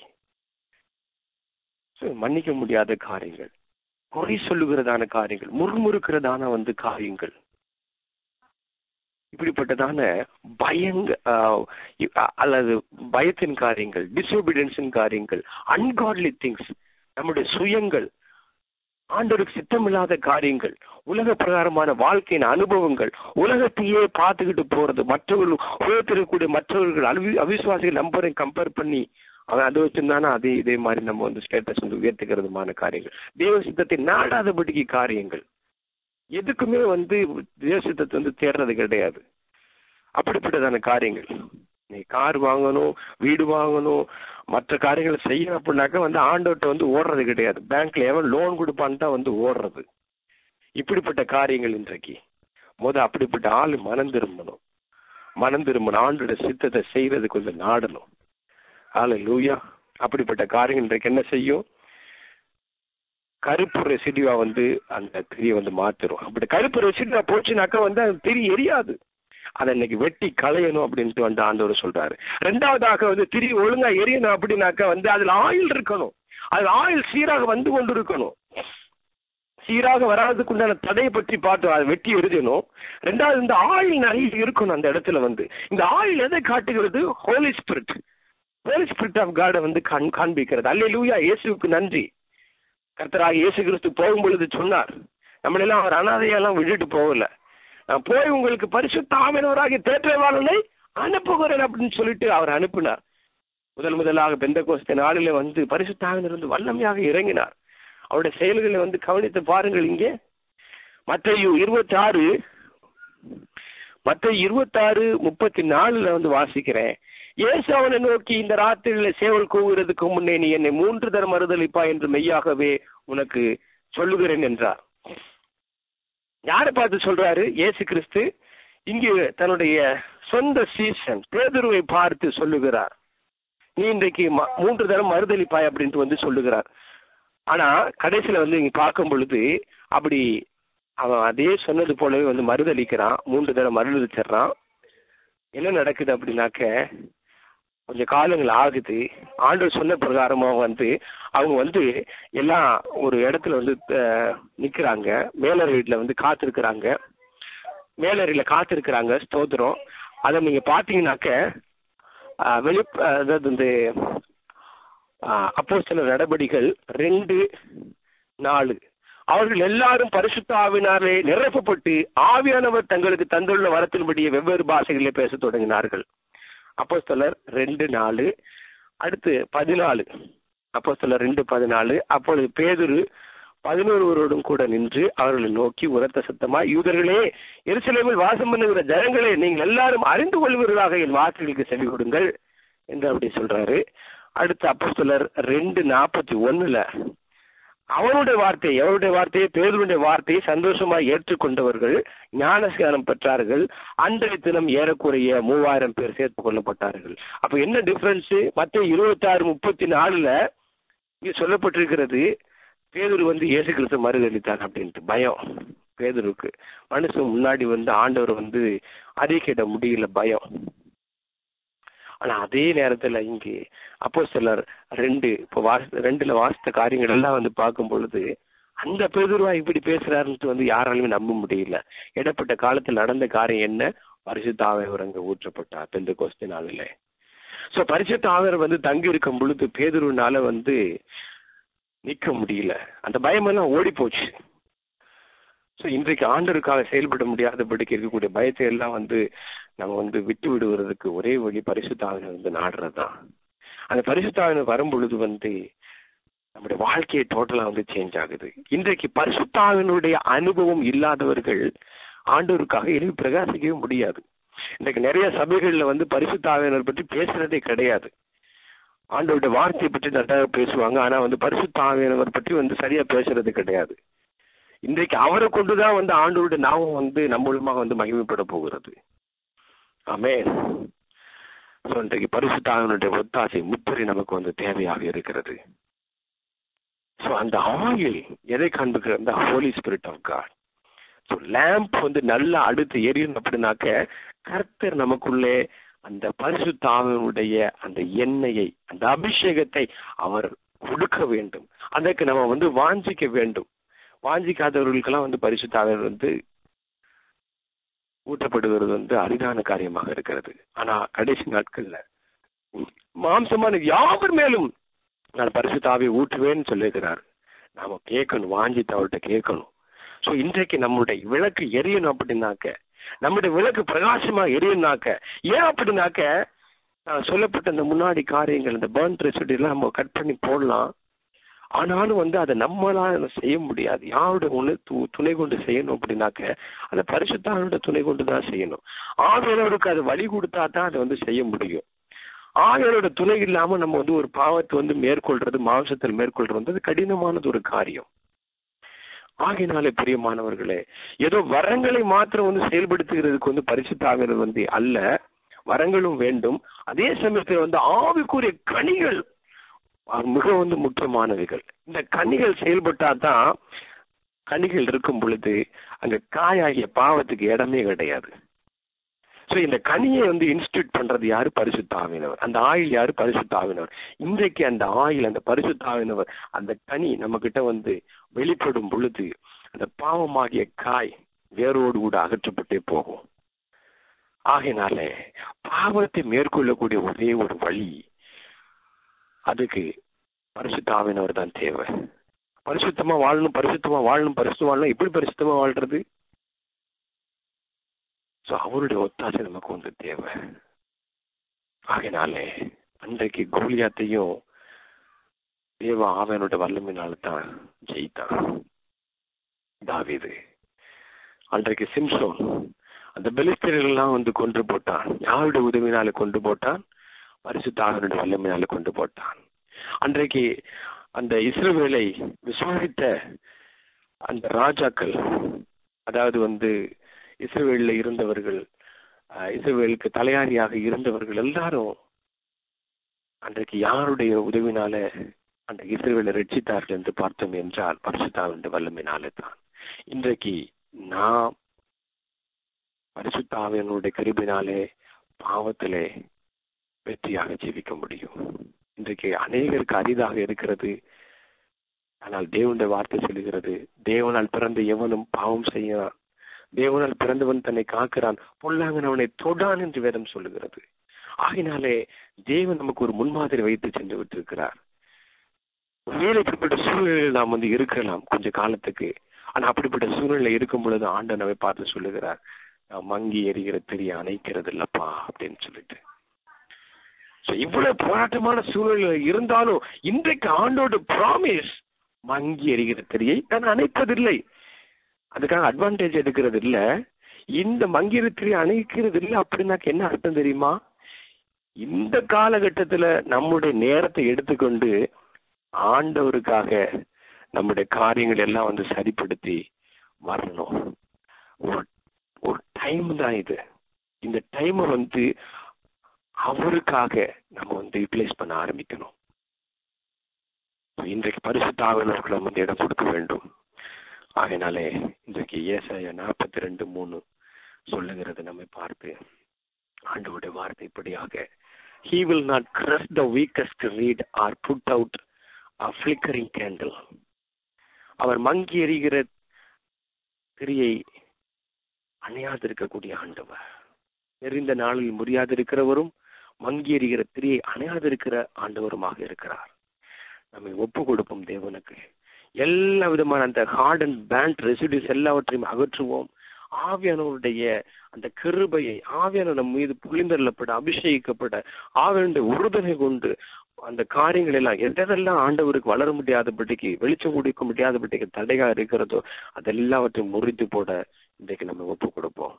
மன்னிக்க முடியாத காரியங்கள் குறை சொல்லுகிறதான காரியங்கள் முறுமுறுக்கிறதான வந்து காரியங்கள் இப்படிப்பட்டதான பயங்க அல்லது பயத்தின் காரியங்கள் டிசோபிடன்ஸின் காரியங்கள் அன்காட்லி திங்ஸ் நம்முடைய சுயங்கள் ஆண்டோருக்கு சித்தமில்லாத காரியங்கள் உலக பிரகாரமான வாழ்க்கையின் அனுபவங்கள் உலகத்தையே பார்த்துக்கிட்டு போறது மற்றவர்கள் உலகத்திற்கக்கூடிய மற்றவர்கள் அவி அவிசுவாசிகள் நம்பரை கம்பேர் பண்ணி அவன் அதை வச்சிருந்தானா அதே இதே மாதிரி நம்ம வந்து ஸ்டேட்டஸ் வந்து உயர்த்துக்கிறதுமான காரியங்கள் தேவ சித்தத்தை நாடாதபடிக்கு காரியங்கள் எதுக்குமே வந்து தேவ சித்தத்தை வந்து தேடுறது கிடையாது அப்படிப்பட்டதான காரியங்கள் நீ கார் வாங்கணும் வீடு வாங்கணும் மற்ற காரியங்களை செய்யணும் அப்படின்னாக்கா வந்து ஆண்டவர்கிட்ட வந்து ஓடுறது கிடையாது பேங்க்ல எவன் லோன் கொடுப்பான்னு தான் வந்து ஓடுறது இப்படிப்பட்ட காரியங்கள் இன்றைக்கு முத அப்படிப்பட்ட ஆள் மனம் திரும்பணும் மனம் திரும்பணும் ஆண்டோட சித்தத்தை செய்யறது கொஞ்சம் நாடணும் ஆளு லூயா அப்படிப்பட்ட காரியங்கள் இன்றைக்கு என்ன செய்யும் கருப்பு ரெசிடியூவா வந்து அந்த திரியை வந்து மாத்திரும் அப்படி கருப்பு ரெசிடியூவா போச்சுனாக்கா வந்து அது திரி எரியாது அதை இன்னைக்கு வெட்டி களையணும் அப்படின்ட்டு வந்து ஆண்டவர் சொல்றாரு ரெண்டாவதாக வந்து திரி ஒழுங்கா எரியணும் அப்படின்னாக்கா வந்து அதுல ஆயில் இருக்கணும் அது ஆயில் சீராக வந்து கொண்டு இருக்கணும் சீராக வராதுக்கு உண்டான தடையை பற்றி பார்த்து அதை வெட்டி எரிஞ்சணும் ரெண்டாவது இந்த ஆயில் நிறைய இருக்கணும் அந்த இடத்துல வந்து இந்த ஆயில் எதை காட்டுகிறது Holy Spirit Holy Spirit of காடை வந்து கண் காண்பிக்கிறது அல்ல லூயா இயேசுக்கு நன்றி கர்த்தராக இயேசு கிறிஸ்து போகும் பொழுது சொன்னார் நம்மளெல்லாம் அவர் அனாதையெல்லாம் விட்டுட்டு போகல நான் போய் உங்களுக்கு பரிசுத்த ஆவினவராகிய தேற்றவாளனை அனுப்புகிறேன் அப்படின்னு சொல்லிட்டு அவர் அனுப்பினார் முதல் முதலாக பெந்த கோஸ்த நாளில வந்து பரிசுத்த ஆவினர் வந்து வல்லமையாக இறங்கினார் அவருடைய செயல்களை வந்து கவனித்து பாருங்கள் இங்கே மற்ற இருபத்தி ஆறு மத்த இருபத்தாறு முப்பத்தி நாலுல வந்து வாசிக்கிறேன் இயேசு அவனை நோக்கி இந்த ராத்திரியில சேவல் கூவுகிறதுக்கு முன்னே நீ என்னை மூன்று தரம் மறுதளிப்பா என்று மெய்யாகவே உனக்கு சொல்லுகிறேன் என்றார் யாரை பார்த்து சொல்றாரு இயேசு கிறிஸ்து இங்கு தன்னுடைய சொந்த சீசன் பேதுருவை பார்த்து சொல்லுகிறார் நீ இன்றைக்கு ம- மூன்று தரம் மறுதளிப்பாய் அப்படின்ட்டு வந்து சொல்லுகிறார் ஆனா கடைசியில வந்து இங்க பார்க்கும் பொழுது அப்படி அவன் அதே சொன்னது போலவே வந்து மறுதளிக்கிறான் மூன்று தடவை மறுதளிச்சிடுறான் என்ன நடக்குது அப்படின்னாக்க கொஞ்சம் காலங்கள் ஆகுது ஆண்டவர் சொன்ன பிரகாரமா வந்து அவங்க வந்து எல்லாம் ஒரு இடத்துல வந்து அஹ், நிக்கிறாங்க மேலறை வீட்டுல வந்து காத்திருக்கிறாங்க மேலறையில காத்திருக்கிறாங்க ஸ்தோத்திரம் அதை நீங்க பாத்தீங்கன்னாக்க அஹ், வெளி அஹ், அதாவது இந்த அப்போ சில நடபடிகள் ரெண்டு நாலு அவர்கள் எல்லாரும் பரிசுத்த ஆவினாலே நிரப்பப்பட்டு ஆவியானவர் தங்களுக்கு தந்துள்ள வரத்தின்படியே வெவ்வேறு பாஷைகளிலே பேசத் தொடங்கினார்கள் அப்போஸ்தலர் ரெண்டு நாலு அடுத்து பதினாலு அப்போஸ்தலர் ரெண்டு பதினாலு அப்பொழுது பேதுரு பதினொருவரோடும் கூட நின்று அவர்களை நோக்கி உரத்த சத்தமா யூதர்களே எருசலேமில் வாசம் பண்ணுகிற ஜனங்களே நீங்கள் எல்லாரும் அறிந்து கொள்வீர்களாக என் வார்த்தைகளுக்கு செவி கொடுங்கள் என்று அப்படி சொல்றாரு அடுத்து அப்போஸ்தலர் ரெண்டு நாற்பத்தி ஒண்ணுல அவனுடைய வார்த்தை எவருடைய வார்த்தையை பேருடைய வார்த்தையை சந்தோஷமாய் ஏற்றுக்கொண்டவர்கள் ஞானஸ்கானம் பெற்றார்கள் அன்றைய தினம் ஏறக்குறைய மூவாயிரம் பேர் சேர்த்துக் கொள்ளப்பட்டார்கள் அப்ப என்ன டிஃபரன்ஸ் மத்த இருபத்தாறு முப்பத்தி நாலுல இங்க சொல்லப்பட்டிருக்கிறது பேதுரு வந்து இயேசு கிறிஸ்து மறுதளித்தார் அப்படின்ட்டு பயம் பேதுருக்கு மனுஷன் முன்னாடி வந்து ஆண்டவர் வந்து அறிக்கையிட முடியல பயம் ஆனா அதே நேரத்துல இங்கே அப்போ சிலர் ரெண்டு இப்போ வாசி ரெண்டுல வாசித்த காரியங்கள் எல்லாம் வந்து பார்க்கும் பொழுது அந்த பேதுருவா இப்படி பேசுறாருன்ட்டு வந்து யாராலுமே நம்ப முடியல இடப்பட்ட காலத்தில் நடந்த காரியம் என்ன பரிசுத்த ஆவியவர் அங்க ஊற்றப்பட்டார் பெந்த கோஸ்தி நாளில் சோ பரிசுத்த ஆவியர் வந்து தங்கி இருக்கும் பொழுது பேதுருனால வந்து நிக்க முடியல அந்த பயமெல்லாம் ஓடி போச்சு ஸோ இன்றைக்கு ஆண்டருக்காக செயல்பட முடியாதபடிக்கு இருக்கக்கூடிய பயத்தை எல்லாம் வந்து நம்ம வந்து விட்டு விடுவதற்கு ஒரே வழி பரிசுத்தாவினை வந்து நாடுறது தான் அந்த பரிசுத்தாவினை வரும் பொழுது வந்து நம்முடைய வாழ்க்கையை டோட்டலா வந்து சேஞ்ச் ஆகுது இன்றைக்கு பரிசுத்தாவினுடைய அனுபவம் இல்லாதவர்கள் ஆண்டவருக்காக எழுதி பிரகாசிக்கவே முடியாது இன்றைக்கு நிறைய சபைகள்ல வந்து பரிசுத்தாவினர் பற்றி பேசுறதே கிடையாது ஆண்டவருடைய வார்த்தையை பற்றி நன்றாக பேசுவாங்க ஆனா வந்து பரிசுத்தாவியனவர் பற்றி வந்து சரியா பேசுறது கிடையாது இன்றைக்கு அவரை கொண்டுதான் வந்து ஆண்டவருடைய நாமம் வந்து நம்ம மூலமாக வந்து மகிமைப்பட போகிறது ஆமே ஸோ இன்றைக்கு பரிசுத்தாவினுடைய ஒத்தாசை முத்திரை நமக்கு வந்து தேவையாக இருக்கிறது ஸோ அந்த ஆயில் எதை காண்பிக்கிற அந்த Holy Spirit of God so lamp வந்து நல்லா அடுத்து எரியணும் அப்படின்னாக்க கர்த்தர் நமக்குள்ளே அந்த பரிசுத்தாவினுடைய அந்த எண்ணெயை அந்த அபிஷேகத்தை அவர் கொடுக்க வேண்டும் அதற்கு நம்ம வந்து வாஞ்சிக்க வேண்டும் வாஞ்சிக்காதவர்களுக்கெல்லாம் வந்து பரிசுத்தாவினர் வந்து ஊட்டப்படுவது வந்து அரிதான காரியமாக இருக்கிறது ஆனா கடைசி நாட்கள்ல மாம்சமான யாவர் மேலும் நான் பரிசுத்தாவை ஊற்றுவேன்னு சொல்லுகிறார் நாம கேட்கணும் வாஞ்சித்து அவர்கிட்ட கேட்கணும் சோ இன்றைக்கு நம்முடைய விளக்கு எரியணும் அப்படின்னாக்க நம்முடைய விளக்கு பிரகாசமா எரியணும்னாக்க ஏன் அப்படின்னாக்க நான் சொல்லப்பட்ட இந்த முன்னாடி காரியங்கள் இந்த பேர்ன் ரெசிடி எல்லாம் நம்ம கட் பண்ணி போடலாம் ஆனாலும் வந்து அதை நம்மளால செய்ய முடியாது யாரோட ஒண்ணு து- துணை கொண்டு செய்யணும் அப்படின்னாக்க அதை பரிசுத்தாரோட துணை கொண்டு தான் செய்யணும் ஆவியனோருக்கு அது வழி கொடுத்தா தான் அதை வந்து செய்ய முடியும் ஆவியனோட துணை இல்லாம நம்ம வந்து ஒரு பாவத்தை வந்து மேற்கொள்றது மாம்சத்தில் மேற்கொள்றது வந்து அது கடினமானது ஒரு காரியம் ஆகையினாலே பிரியமானவர்களே ஏதோ வரங்களை மாத்திரம் வந்து செயல்படுத்துகிறதுக்கு வந்து பரிசுத்தாகிறது வந்து அல்ல வரங்களும் வேண்டும் அதே சமயத்தில் வந்து ஆவிக்குரிய கனிகள் அஹ் மிக வந்து முக்கியமானவைகள் இந்த கனிகள் செயல்பட்டா தான் கனிகள் இருக்கும் பொழுது அங்க காயாகிய பாவத்துக்கு இடமே கிடையாது சோ இந்த கனியை வந்து இன்ஸ்டியூட் பண்றது யாரு பரிசுத்தாவினவர் அந்த ஆயில் யாரு பரிசுத்தாவினவர் இன்றைக்கு அந்த ஆயில் அந்த பரிசுத்தாவினவர் அந்த கனி நம்ம கிட்ட வந்து வெளிப்படும் பொழுது அந்த பாவமாகிய காய் வேரோடு கூட அகற்றப்பட்டே போகும் ஆகையினாலே பாவத்தை மேற்கொள்ளக்கூடிய ஒரே ஒரு வழி அதுக்கு பரிசுத்தாவினவர் தான் தேவை பரிசுத்தமா வாழணும் பரிசுத்தமா வாழணும் பரிசுத்தமா வாழணும் எப்படி பரிசுத்தமா வாழ்றது சோ அவருடைய ஒத்தாசை நமக்கு வந்து தேவை ஆகையினாலே அன்றைக்கு கோலியாத்தையும் தேவ ஆவனோட வல்லமையினால தான் ஜெயித்தான் தாவீது அன்றைக்கு சிம்சோன் அந்த பெலிஸ்தர்கள் எல்லாம் வந்து கொன்று போட்டான் யாருடைய உதவினால கொண்டு போட்டான் பரிசுத்தாகனுடைய வல்லமையினால கொண்டு போட்டான் அன்றைக்கு அந்த இஸ்ரவேலை விசாரித்த அந்த ராஜாக்கள் அதாவது வந்து இஸ்ரவேலில் இருந்தவர்கள் அஹ், இஸ்ரவேலுக்கு தலையாரியாக இருந்தவர்கள் எல்லாரும் அன்றைக்கு யாருடைய உதவினால அந்த இஸ்ரவேலை ரட்சித்தார்கள் என்று பார்த்தோம் என்றால் பரிசுத்தாவின் வல்லமையினாலே தான் இன்றைக்கு நாம் பரிசுத்தாவியனுடைய கிருபினாலே பாவத்திலே வெற்றியாக ஜீவிக்க முடியும் இன்றைக்கு அநேகருக்கு அரிதாக இருக்கிறது ஆனால் தேவனுடைய வார்த்தை சொல்லுகிறது தேவனால் பிறந்த எவனும் பாவம் செய்யறான் தேவனால் பிறந்தவன் தன்னை காக்கிறான் பொல்லாங்கன் அவனை தொடான் என்று வேதம் சொல்லுகிறது ஆகினாலே தேவன் நமக்கு ஒரு முன்மாதிரி வைத்து சென்று விட்டிருக்கிறார் ஒருவேளை இப்படிப்பட்ட சூழ்நிலையில் நாம் வந்து இருக்கலாம் கொஞ்ச காலத்துக்கு ஆனா அப்படிப்பட்ட சூழ்நிலை இருக்கும் பொழுது ஆண்டவர் நம்மை பார்த்து சொல்லுகிறார் நான் மங்கி எரிகிற திரிய அணைக்கிறது இல்லப்பா அப்படின்னு சொல்லிட்டு So, இவ்வளவு போராட்டமான சூழ்நிலை இருந்தாலும் இன்றைக்கு ஆண்டோட ப்ராமிஸ் மங்கி எரிகிற திரியை நான் அணைப்பதில்லை அதுக்காக அட்வான்டேஜ் எடுக்கிறது இல்ல இந்த மங்கி எரிகிற திரியை அணைக்கிறது இல்லை அப்படின்னாக்க என்ன அர்த்தம் தெரியுமா இந்த காலகட்டத்துல நம்முடைய நேரத்தை எடுத்துக்கொண்டு ஆண்டவருக்காக நம்முடைய காரியங்கள் எல்லாம் வந்து சரிப்படுத்தி வரணும் ஒரு ஒரு டைம் தான் இது இந்த டைமை வந்து அவருக்காக நம்ம வந்து யூட்டிலைஸ் பண்ண ஆரம்பிக்கணும் இன்றைக்கு பரிசுத்தாவினருக்கு நம்ம வந்து இடம் கொடுக்க வேண்டும் ஆகையினாலே இன்றைக்கு ஏசாய நாற்பத்தி ரெண்டு மூணு சொல்லுகிறது நம்மை பார்த்து ஆண்டவருடைய வார்த்தை இப்படியாக he will not crush the weakest reed or put out a flickering candle அவர் மங்கி எறிகிற திரியை அணையாதிருக்கக்கூடிய ஆண்டவர் நெறிந்த நாளில் முடியாதிருக்கிறவரும் மங்கி எறிகிற திரியை அணையாதிருக்கிற ஆண்டவருமாக இருக்கிறார் நம்மை ஒப்பு கொடுப்போம் தேவனுக்கு எல்லா விதமான அந்த ஹார்ட் அண்ட் பேண்ட் ரெசிடியூஸ் எல்லாவற்றையும் அகற்றுவோம் ஆவியானவருடைய அந்த கிருபையை ஆவியான நம் மீது புளிந்தள்ளப்பட அபிஷேகிக்கப்பட ஆவியனுடைய உறுதுணை கொண்டு அந்த காரியங்கள் எல்லாம் எதெல்லாம் ஆண்டவருக்கு வளர முடியாதபடிக்கு வெளிச்சம் கொடுக்க முடியாதபடிக்கு தடையா இருக்கிறதோ அதெல்லாவற்றையும் முறித்து போட இன்றைக்கு நம்ம ஒப்பு கொடுப்போம்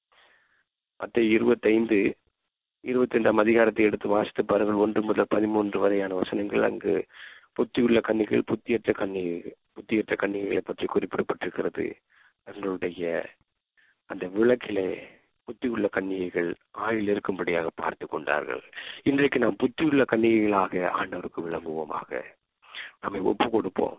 மத்த இருபத்தைந்து இருபத்தைந்தாம் அதிகாரத்தை எடுத்து வாசித்து பாருங்கள் ஒன்று முதல் பதிமூன்று வரையான வசனங்கள் அங்கு புத்தியுள்ள கன்னிகள் புத்தியற்ற கன்னி புத்தியற்ற கன்னிகளை பற்றி குறிப்பிடப்பட்டிருக்கிறது தங்களுடைய அந்த விளக்கிலே புத்தியுள்ள கன்னிகைகள் ஆயில் இருக்கும்படியாக பார்த்து கொண்டார்கள் இன்றைக்கு நாம் புத்தியுள்ள கன்னிகைகளாக ஆண்டவருக்கு விளங்குவோமாக நம்மை ஒப்பு கொடுப்போம்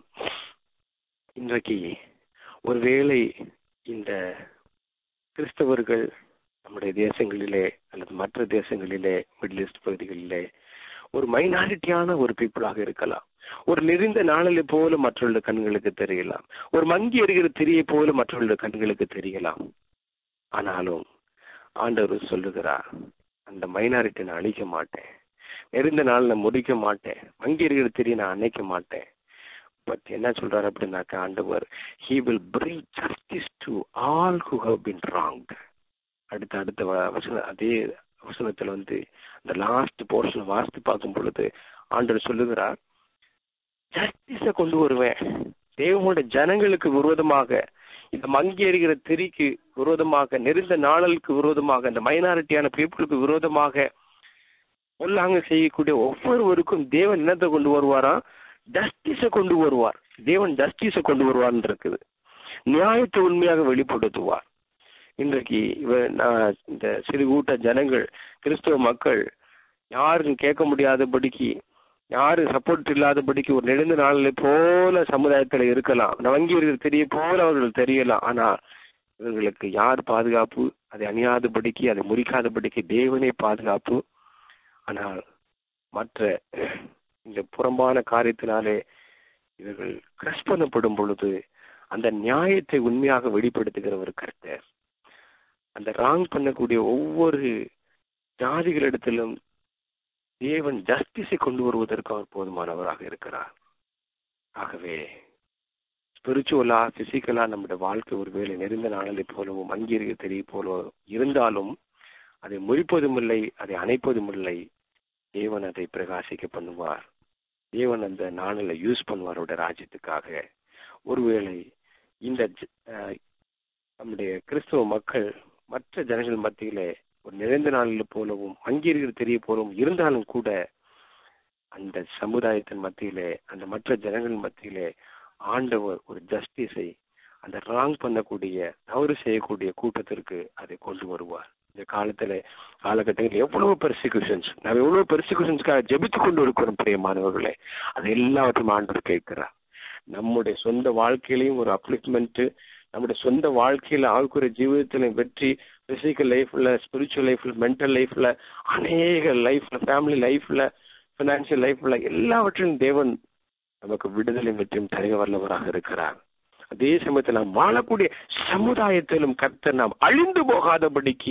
இன்றைக்கு ஒருவேளை இந்த கிறிஸ்தவர்கள் நம்முடைய தேசங்களிலே அல்லது மற்ற தேசங்களிலே மிடில் ஈஸ்ட் பகுதிகளிலே ஒரு மைனாரிட்டியான ஒரு பீப்புளாக இருக்கலாம் ஒரு நெறிந்த நாளிலை போல மற்றவர்களுடைய கண்களுக்கு தெரியலாம் ஒரு மங்கி எறிகிற திரியை போல மற்றவர்களுடைய கண்களுக்கு தெரியலாம் ஆனாலும் ஆண்டவர் சொல்லுகிறார் அந்த மைனாரிட்டி நான் அழிக்க மாட்டேன் நெறிந்த நாள் நான் முடிக்க மாட்டேன் மங்கி எறிகிற திரியை நான் அணைக்க மாட்டேன் பட் என்ன சொல்றாரு அப்படின்னாக்க ஆண்டவர் he will bring justice to all who have been wrong அடுத்த அடுத்த வ- வசன அதே வசனத்துல வந்து இந்த லாஸ்ட் போர்ஷன் வாசித்து பார்க்கும் பொழுது ஆண்டவர் சொல்லுகிறார் ஜஸ்டிஸ கொண்டு வருவேன் தேவனுடைய ஜனங்களுக்கு விரோதமாக இந்த மங்கி எறிகிற திரிக்கு விரோதமாக நெருந்த நாளலுக்கு விரோதமாக இந்த மைனாரிட்டியான பீப்புளுக்கு விரோதமாக பொல்லாங்க செய்யக்கூடிய ஒவ்வொருவருக்கும் தேவன் என்னத்தை கொண்டு வருவாரா ஜஸ்டிஸ கொண்டு வருவார் தேவன் ஜஸ்டிஸ கொண்டு வருவார்னு இருக்குது நியாயத்தை உண்மையாக வெளிப்படுத்துவார் இன்றைக்கு இவ நான் இந்த சிறு கூட்ட ஜனங்கள் கிறிஸ்தவ மக்கள் யாரும் கேட்க முடியாதபடிக்கு யாரு சப்போர்ட் இல்லாதபடிக்கு ஒரு நெடுந்த நாளில் போல சமுதாயத்துல இருக்கலாம் இந்த வங்கி இருக்கிற தெரிய போல அவர்கள் தெரியலாம் ஆனா இவர்களுக்கு யார் பாதுகாப்பு அதை அணியாதபடிக்கு அதை முறிக்காதபடிக்கு தேவனே பாதுகாப்பு ஆனால் மற்ற இந்த புறம்பான காரியத்தினாலே இவர்கள் கிரஷ் பண்ணப்படும் பொழுது அந்த நியாயத்தை உண்மையாக வெளிப்படுத்துகிற ஒரு கர்த்தர் அந்த ராங் பண்ணக்கூடிய ஒவ்வொரு ஜாதிகளிடத்திலும் தேவன் ஜஸ்டிஸை கொண்டு வருவதற்கு அவர் போதுமானவராக இருக்கிறார் ஆகவே ஸ்பிரிச்சுவலா பிசிக்கலா நம்முடைய வாழ்க்கை ஒருவேளை நெருந்த நாளலை போலவோ மங்கியிருக்க தெரிய போலவோ இருந்தாலும் அதை முறிப்பதும் இல்லை அதை அணைப்பதும் இல்லை தேவன் அதை பிரகாசிக்க பண்ணுவார் தேவன் அந்த நாளில் யூஸ் பண்ணுவார் அவருடைய ராஜ்யத்துக்காக ஒருவேளை இந்த ஜ- அஹ், நம்முடைய கிறிஸ்தவ மக்கள் மற்ற ஜனங்கள் மத்தியிலே ஒரு நிறைந்த நாளில் போலவும் அங்கீகரிக்கிற தெரிய போலவும் இருந்தாலும் கூட அந்த சமுதாயத்தின் மத்தியிலே அந்த மற்ற ஜனங்கள் மத்தியிலே ஆண்டவர் ஒரு ஜஸ்டிஸை அந்த ராங் பண்ணக்கூடிய தவறு செய்யக்கூடிய கூட்டத்திற்கு அதை கொண்டு வருவார் இந்த காலத்துல காலகட்டங்களில் எவ்வளவு பெர்சிக்யூஷன்ஸ் நாம் எவ்வளவு பெர்சிக்யூஷன்ஸ்க்காக ஜெபித்து கொண்டு இருக்கிறோம் பிரியமானவர்களே அது எல்லாவற்றையும் ஆண்டவர் கேட்கிறார் நம்முடைய சொந்த வாழ்க்கையிலையும் ஒரு அப்ளிக்மெண்ட் நம்முடைய சொந்த வாழ்க்கையில ஆழ்குற ஜீவிதத்தில வெற்றி பிசிக்கல் லைஃப்ல ஸ்பிரிச்சுவல் லைஃப்ல மென்டல் லைஃப்ல அநேக லைஃப்ல ஃபேமிலி லைஃப்ல பினான்சியல் லைஃப்ல எல்லாவற்றிலும் தேவன் நமக்கு விடுதலை மற்றும் தருக வல்லவராக இருக்கிறார் அதே சமயத்தில் நாம் வாழக்கூடிய சமுதாயத்திலும் கர்த்தர் நாம் அழிந்து போகாதபடிக்கு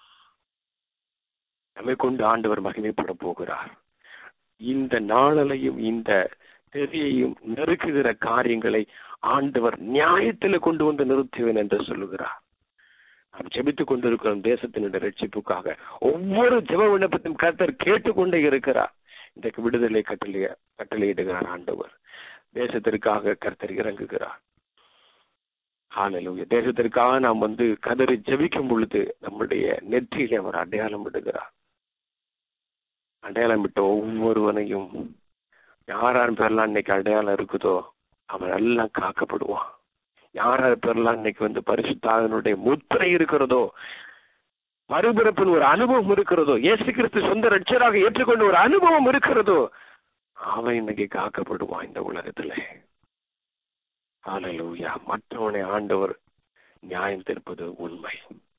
நம்மை கொண்டு ஆண்டவர் மகிமைப்பட போகிறார் இந்த நாளலையும் இந்த தெரியையும் நெருக்குகிற காரியங்களை ஆண்டவர் நியாயத்துல கொண்டு வந்து நிறுத்துவேன் என்று சொல்லுகிறார் நாம் ஜெபித்துக் கொண்டிருக்கிறோம் தேசத்தினுடைய ரட்சிப்புக்காக ஒவ்வொரு ஜெப விண்ணப்பத்தையும் கர்த்தர் கேட்டுக்கொண்டே இருக்கிறார் இன்றைக்கு விடுதலை கட்டளை கட்டளையிடுகிறார் ஆண்டவர் தேசத்திற்காக கர்த்தர் இறங்குகிறார் ஹalleluya தேசத்திற்காக நாம் வந்து கதறி ஜெபிக்கும் பொழுது நம்முடைய நெற்றியிலே அவர் அடையாளம் விடுகிறார் அடையாளம் விட்ட ஒவ்வொருவனையும் யார் யார் பேர்லாம் இன்னைக்கு அடையாளம் இருக்குதோ அவன் எல்லாம் காக்கப்படுவான் யார் யார் பேர்லாம் இன்னைக்கு வந்து பரிசுத்தாகனுடைய முத்திரை இருக்கிறதோ மறுபிறப்பின் ஒரு அனுபவம் இருக்கிறதோ இயேசு கிறிஸ்து சொந்த ரட்சராக ஏற்றுக்கொண்ட ஒரு அனுபவம் இருக்கிறதோ அவன் இன்னைக்கு காக்கப்படுவான் இந்த உலகத்துல ஹalleluya மற்றவனை ஆண்டவர் நியாயம் தீர்ப்பது உண்மை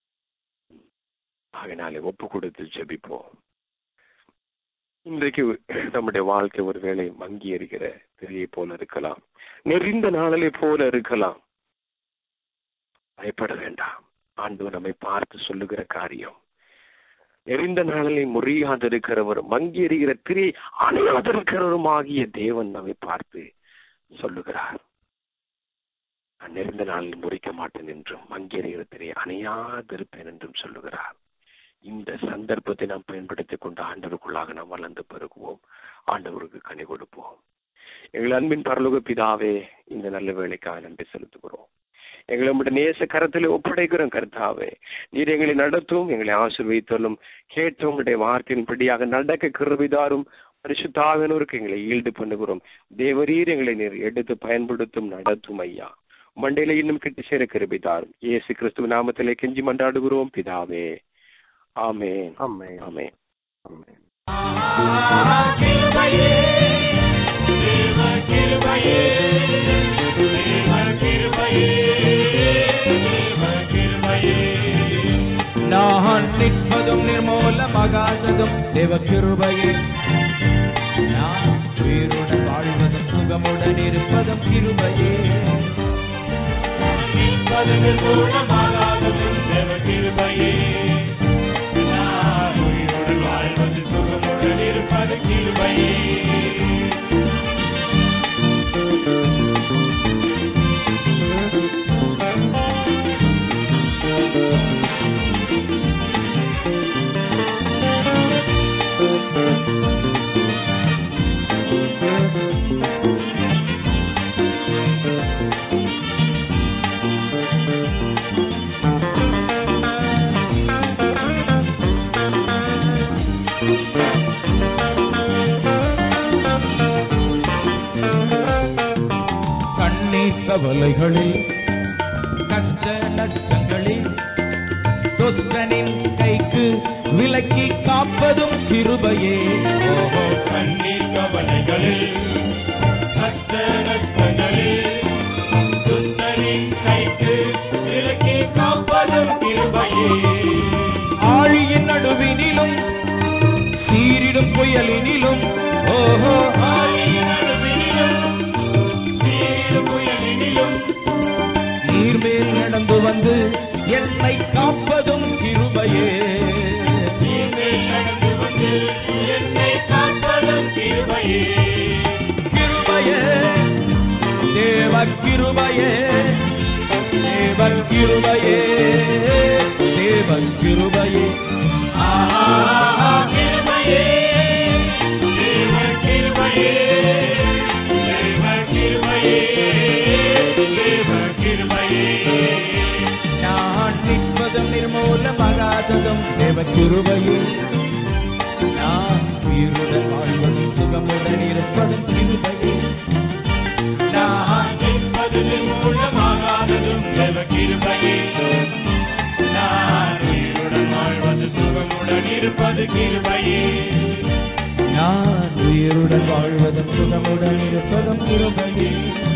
ஆகினாலே ஒப்பு கொடுத்து ஜெபிப்போம் இன்றைக்கு நம்முடைய வாழ்க்கை ஒருவேளை மங்கி இருக்கிற திரியை போல இருக்கலாம் நெறிந்த நாளிலே போல இருக்கலாம் பயப்பட வேண்டாம் ஆண்டவர் நம்மை பார்த்து சொல்லுகிற காரியம் நெறிந்த நாளிலே முறியாதிருக்கிறவர் மங்கி எறிகிற திரி அணையாதிருக்கிறவருமாகிய தேவன் நம்மை பார்த்து சொல்லுகிறார் நான் நெறிந்த நாளில் முறிக்க மாட்டேன் என்றும் மங்கி எறிகிற திரை அணையாதிருப்பேன் என்றும் சொல்லுகிறார் இந்த சந்தர்ப்பத்தை நாம் பயன்படுத்திக் கொண்டு ஆண்டவருக்குள்ளாக நாம் வளர்ந்து பெருகுவோம் ஆண்டவருக்கு கனி கொடுப்போம் எங்கள் அன்பின் பரலோக பிதாவே இந்த நல்ல வேலைக்காக நன்றி செலுத்துகிறோம் எங்களை உங்களுடைய நேச கரத்தில் ஒப்படைக்கிறோம் கர்த்தாவே நீர் எங்களை நடத்தும் எங்களை ஆசிர்வதித்தலும் கேட்ட உங்களுடைய வார்த்தையின்படியாக நடக்க கிருபிதாரும் பரிசுத்தாவினருக்கு எங்களை ஈல்டு பண்ணுகிறோம் தேவரீர் எங்களை நீர் எடுத்து பயன்படுத்தும் நடத்தும் ஐயா மண்டையில இன்னும் கிட்டு சேர கிருபிதாரும் இயேசு கிறிஸ்துவ நாமத்திலே கெஞ்சி மன்றாடுகிறோம் பிதாவே ஆமென் ஆமென். ஆமென் ஆமென் கிருபையே தேவ கிருபையே தேவ கிருபையே தேவ கிருபையே நான் நிற்பதும் நிர்மூலமாகாததும் தேவ கிருபையே நான் உயிருடன் வாழ்வதும் சுகமுடன் இருப்பதும் கிருபையே நிற்பது பூர்ணமாகாதது தேவ கிருபையே நான் உயிரோடு வாழ்வது சுகமுடன் இருப்பது கிருபையே கண்ணீர் கவலைகளில் கஷ்ட நஷ்டங்களில் தொத்தனின் கைக்கு விலக்கி காப்பதும் கிருபையே ஓஹோ கண்ணீர் கவலைகளில் கஷ்ட நஷ்டங்களில் துத்தரின் கைக்கு விலக்கி காப்பதும் கிருபையே ஆழியின் நடுவினிலும் சீரிடும் புயலினிலும் ஓஹோ ஆழியின் நடுவினிலும் நீரிடும் புயலினிலும் நீர்மேல் நடந்து வந்து என்னை காப்பதும் கிருபையே நீர்மேல் நடந்து வந்து என்னை காப்பதும் கிருபையே கிருபையே தேவ கிருபையே தேவ கிருபையே தேவ கிருபையே ஆஹா கிருபையே தேவ கிருபையே தேவ கிருபையே தேவ கிருபையே நான் நிற்பதும் நிர்மூல இருப்பதும் கிருபையே நான் நிற்பது மூலமாகாததும் தேவ கிருபையே நான் உயிருடன் வாழ்வது சுகமுடன் இருப்பது கிருபையே நான் உயிருடன் வாழ்வதும் சுகமுடன் இருப்பதும் கிருபையே